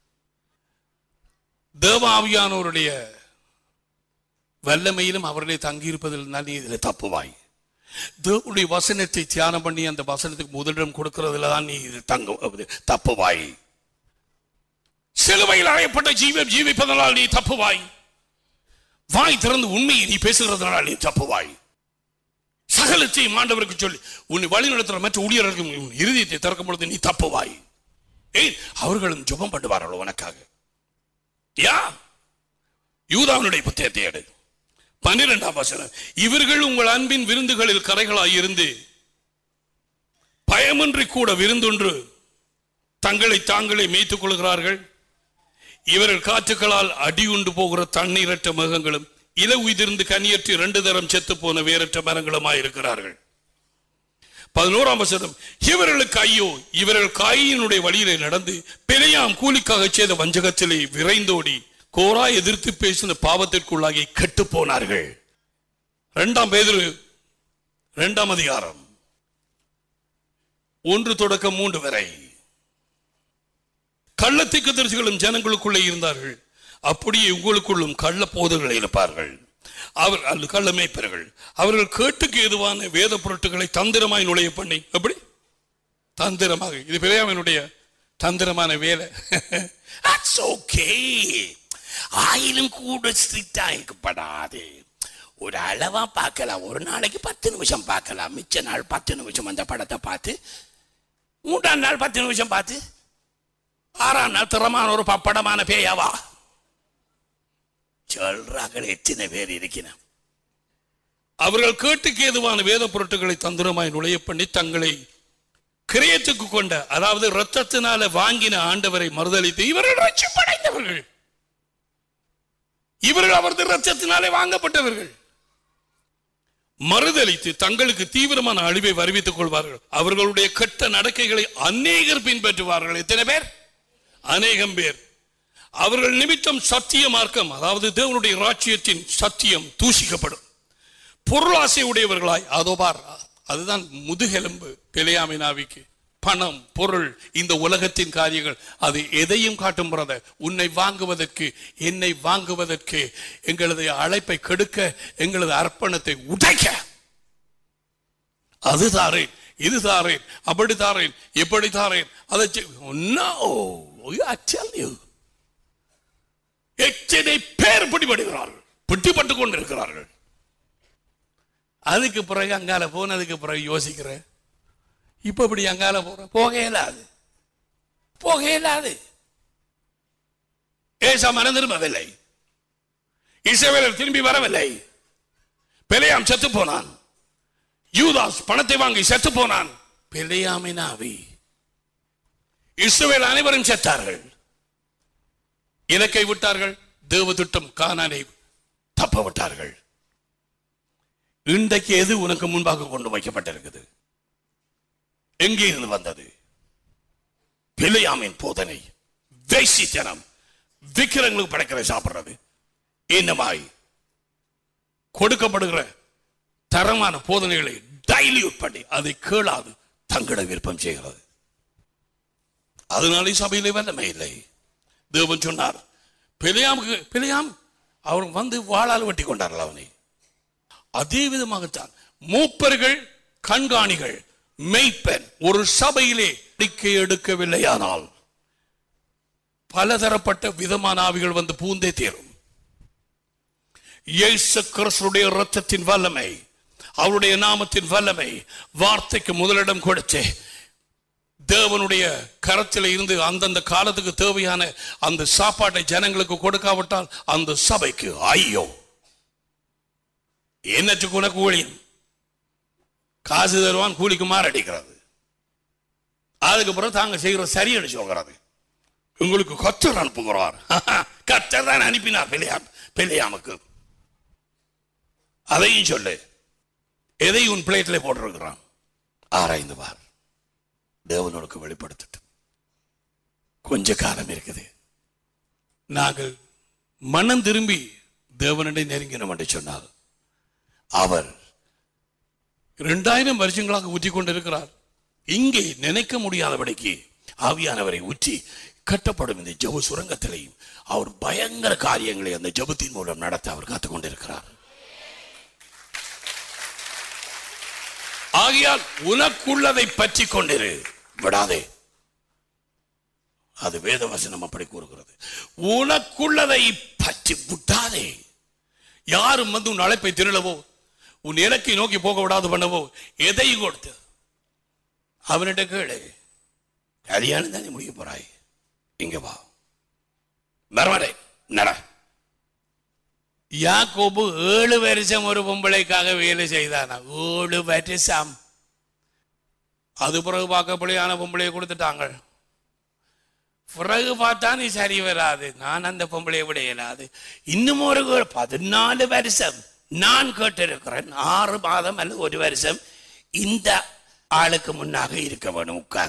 தேவாவியானவருடைய வல்லமையிலும் அவர்களே தங்கியிருப்பதில் நீ இதில் தப்புவாய் தேவனுடைய வசனத்தை தியானம் பண்ணி அந்த வசனத்துக்கு முதலிடம் கொடுக்கிறதுல தான் நீ இது தங்க தப்புவாய் சிலுவையில் அறையப்பட்ட ஜீவன் ஜீவிப்பதனால் நீ தப்புவாய் வாய் திறந்து உண்மையை நீ பேசுகிறதுனால் நீ தப்புவாய் சகலத்தையும் ஆண்டவருக்கு சொல்லி உன்னை வழி நடத்துகிற மற்ற ஊழியர்களுக்கு உன் இருதயத்தை திறக்கும் பொழுது நீ தப்புவாய் ஏய் அவர்களும் ஜெபம் பண்ணுவார்கள் உனக்காக யா யூதாவினுடைய புத்தகத்தை எடு பன்னிரெண்டாம் வசனம் இவர்கள் உங்கள் அன்பின் விருந்துகளில் கரைகளாய் இருந்து பயமின்றி கூட விருந்தொன்று தங்களை தாங்களே மேய்த்துக் கொள்கிறார்கள் இவர்கள் காற்றுகளால் அடி உண்டு போகிற தண்ணீரற்ற மிருகங்களும் இல உதிர்ந்து கனியற்று இரண்டு தரம் செத்து போன வேறற்ற மரங்களுமாய் இருக்கிறார்கள் பதினோராம் வசனம் இவர்களுக்கு ஐயோ இவர்கள் காயினுடைய வழியிலே நடந்து பிழையாம் கூலிக்காக செய்த வஞ்சகத்திலே விரைந்தோடி கோரா எதிர்த்து பேசின பாவத்திற்குள்ளாகி கெட்டு போனார்கள் இரண்டாம் பேதுரு இரண்டாம் அதிகாரம் ஒன்று தொடக்கம் மூன்று வரை கள்ளத்திற்கு தரிசிகளும் ஜனங்களுக்குள்ளே இருந்தார்கள் அப்படியே உங்களுக்குள்ளும் கள்ள போதர்கள் இருப்பார்கள் அவர் அல்ல கள்ள மேய்ப்பர்கள் அவர்கள் கேட்டுக்கு ஏதுவான வேத பொருட்களை தந்திரமாய் நுழைய பண்ணி எப்படி தந்திரமாக இது பெரியாமனுடைய தந்திரமான வேலை That's okay. ஆயிலும் கூட ஸ்ட்ரிக்டா இருக்கப்படாது ஒரு அளவா பார்க்கலாம் ஒரு நாளைக்கு பத்து நிமிஷம் பார்க்கலாம் மிச்ச நாள் பத்து நிமிஷம் அந்த படத்தை பார்த்து மூன்றாம் நாள் பத்து நிமிஷம் பார்த்து ஆறாம் நாள் திறமான ஒரு பப்படமான பேயாவா சொல்றார்கள் எத்தனை பேர் இருக்கிறான் அவர்கள் கேட்டுக்கு ஏதுவான வேத பொருட்களை தந்திரமாய் நுழைய பண்ணி தங்களை கிரயத்துக்கு கொண்ட அதாவது ரத்தத்தினால வாங்கின ஆண்டவரை மறுதளித்து இவர்கள் ரட்சிப்படைந்தவர்கள் இவர்கள் அவரது இரத்தத்தினாலே வாங்கப்பட்டவர்கள் மறுதலித்து தங்களுக்கு தீவிரமான அழிவை வருவித்துக் கொள்வார்கள் அவர்களுடைய கெட்ட நடக்கைகளை அநேகர் பின்பற்றுவார்கள் எத்தனை பேர் அநேகம் பேர் அவர்கள் நிமித்தம் சத்திய மார்க்கம் அதாவது தேவனுடைய ராஜ்யத்தின் சத்தியம் தூஷிக்கப்படும் பொருளாசை உடையவர்களாய் அதோ பார் அதுதான் முதுகெலும்பு பெலியாமினாவிக்கு பணம் பொருள் இந்த உலகத்தின் காரியங்கள் அது எதையும் காட்டும் பிரதர் உன்னை வாங்குவதற்கு என்னை வாங்குவதற்கு எங்களது அழைப்பை கெடுக்க எங்களது அர்ப்பணத்தை உடைக்க அது தாரேன் இது தாரேன் அப்படி தாரேன் எப்படி தாரேன் அதை செய்- No, I tell you. எத்தனை பேர் பிடிபடுகிறார்கள் பிடிபட்டுக் கொண்டிருக்கிறார்கள் அதுக்கு பிறகு அங்கால போனதுக்கு பிறகு யோசிக்கிறேன் இப்ப இப்படி அங்கால போற போக இயலாது போக இயலாது ஏசா மனம் திரும்பவில்லை இசைவேலர் திரும்பி வரவில்லை பெலையாம் செத்து போனான் யூதாஸ் பணத்தை வாங்கி செத்து போனான் பெலையாமின் ஆவி இஸ்ரவேல் அனைவரும் செத்தார்கள் இலக்கை விட்டார்கள் தேவ திட்டம் கானானை தப்ப விட்டார்கள் இன்றைக்கு எது உனக்கு முன்பாக கொண்டு வைக்கப்பட்டிருக்குது எங்கே இருந்து வந்தது பிழையாமின் போதனை வேசித்தனம் விக்கிரங்களுக்கு படைக்கிற சாப்பிடுறது என்னமாய் கொடுக்கப்படுகிற தரமான போதனைகளை டைல்யூட் பண்ணி அதை கேளாது தங்கட விருப்பம் செய்கிறது அதனாலே சபையிலே வல்லமை இல்லை தேவன் சொன்னார் பிழையாமுக்கு பிழையாம் அவர் வந்து வாளால் வெட்டி கொண்டார்கள் அவனை அதே விதமாகத்தான் மூப்பர்கள் கண்காணிகள் மெய்ப்பெண் ஒரு சபையிலே அறிக்கை எடுக்கவில்லையானால் பலதரப்பட்ட விதமான ஆவிகள் வந்து பூந்தே தீரும் இயேசு கிறிஸ்துடைய இரத்தத்தின் வல்லமை அவருடைய நாமத்தின் வல்லமை வார்த்தைக்கு முதலிடம் கொடுத்து தேவனுடைய கரத்தில் இருந்து அந்தந்த காலத்துக்கு தேவையான அந்த சாப்பாட்டை ஜனங்களுக்கு கொடுக்காவிட்டால் அந்த சபைக்கு ஐயோ என்னச்சுக்கு உனக்கு ஊழியம் காசு தருவான் கூலிக்கு மாரடிக்கிறது அதுக்கு பிறகு தாங்க செய்கிற சரியன்னு சொல்கிறது உங்களுக்கு கத்தர் அனுப்புகிறார் கத்தர் தான் அனுப்பினார் பிள்ளையாம் பிள்ளையாமுக்கு அதையும் சொல்லு எதை உன் பிளேட்ல போட்டிருக்கிறான் ஆராய்ந்து பார் தேவனுக்கு வெளிப்படுத்தட்டும் கொஞ்ச காலம் இருக்குது நாங்கள் மனம் திரும்பி தேவனிடை நெருங்கினோம் என்று சொன்னால் அவர் இரண்டாயிரம் வருஷங்களாக ஊற்றி கொண்டிருக்கிறார் இங்கே நினைக்க முடியாதபடிக்கு ஆவியானவரை ஊற்றி கட்டப்படும் இந்த ஜெப சுரங்கத்திலையும் அவர் பயங்கர காரியங்களை அந்த ஜெபத்தின் மூலம் நடத்த அவர் காத்துக் கொண்டிருக்கிறார் ஆகையால் உனக்குள்ளதை பற்றி கொண்டிரு விடாதே அது வேத வசனம் அப்படி கூறுகிறது உனக்குள்ளதை பற்றி விட்டாதே யாரும் வந்து உன் அழைப்பை திருளவோ உன் இலக்கை நோக்கி போக விடாது பண்ணவோ எதையும் கொடுத்து அவனிட்ட கேளு கல்யாணம் தானே முடிக்க போறாய் இங்க வா வரமாட்டே நட யாக்கோபு ஏழு வருஷம் ஒரு பொம்பளைக்காக வேலை செய்தானா ஏழு வருஷம் அது பிறகு பார்க்கப்படியான பொம்பளையை கொடுத்துட்டாங்க பிறகு பார்த்தா நீ சரி வராது நான் அந்த பொம்பளையை விட இயலாது இன்னும் ஒரு கு- பதினாலு வருஷம் நான் கேட்டிருக்கிறேன் ஆறு மாதம் அல்லது ஒரு வருஷம் இந்த ஆளுக்கு முன்னாக இருக்க வேணும் உட்கார்ந்து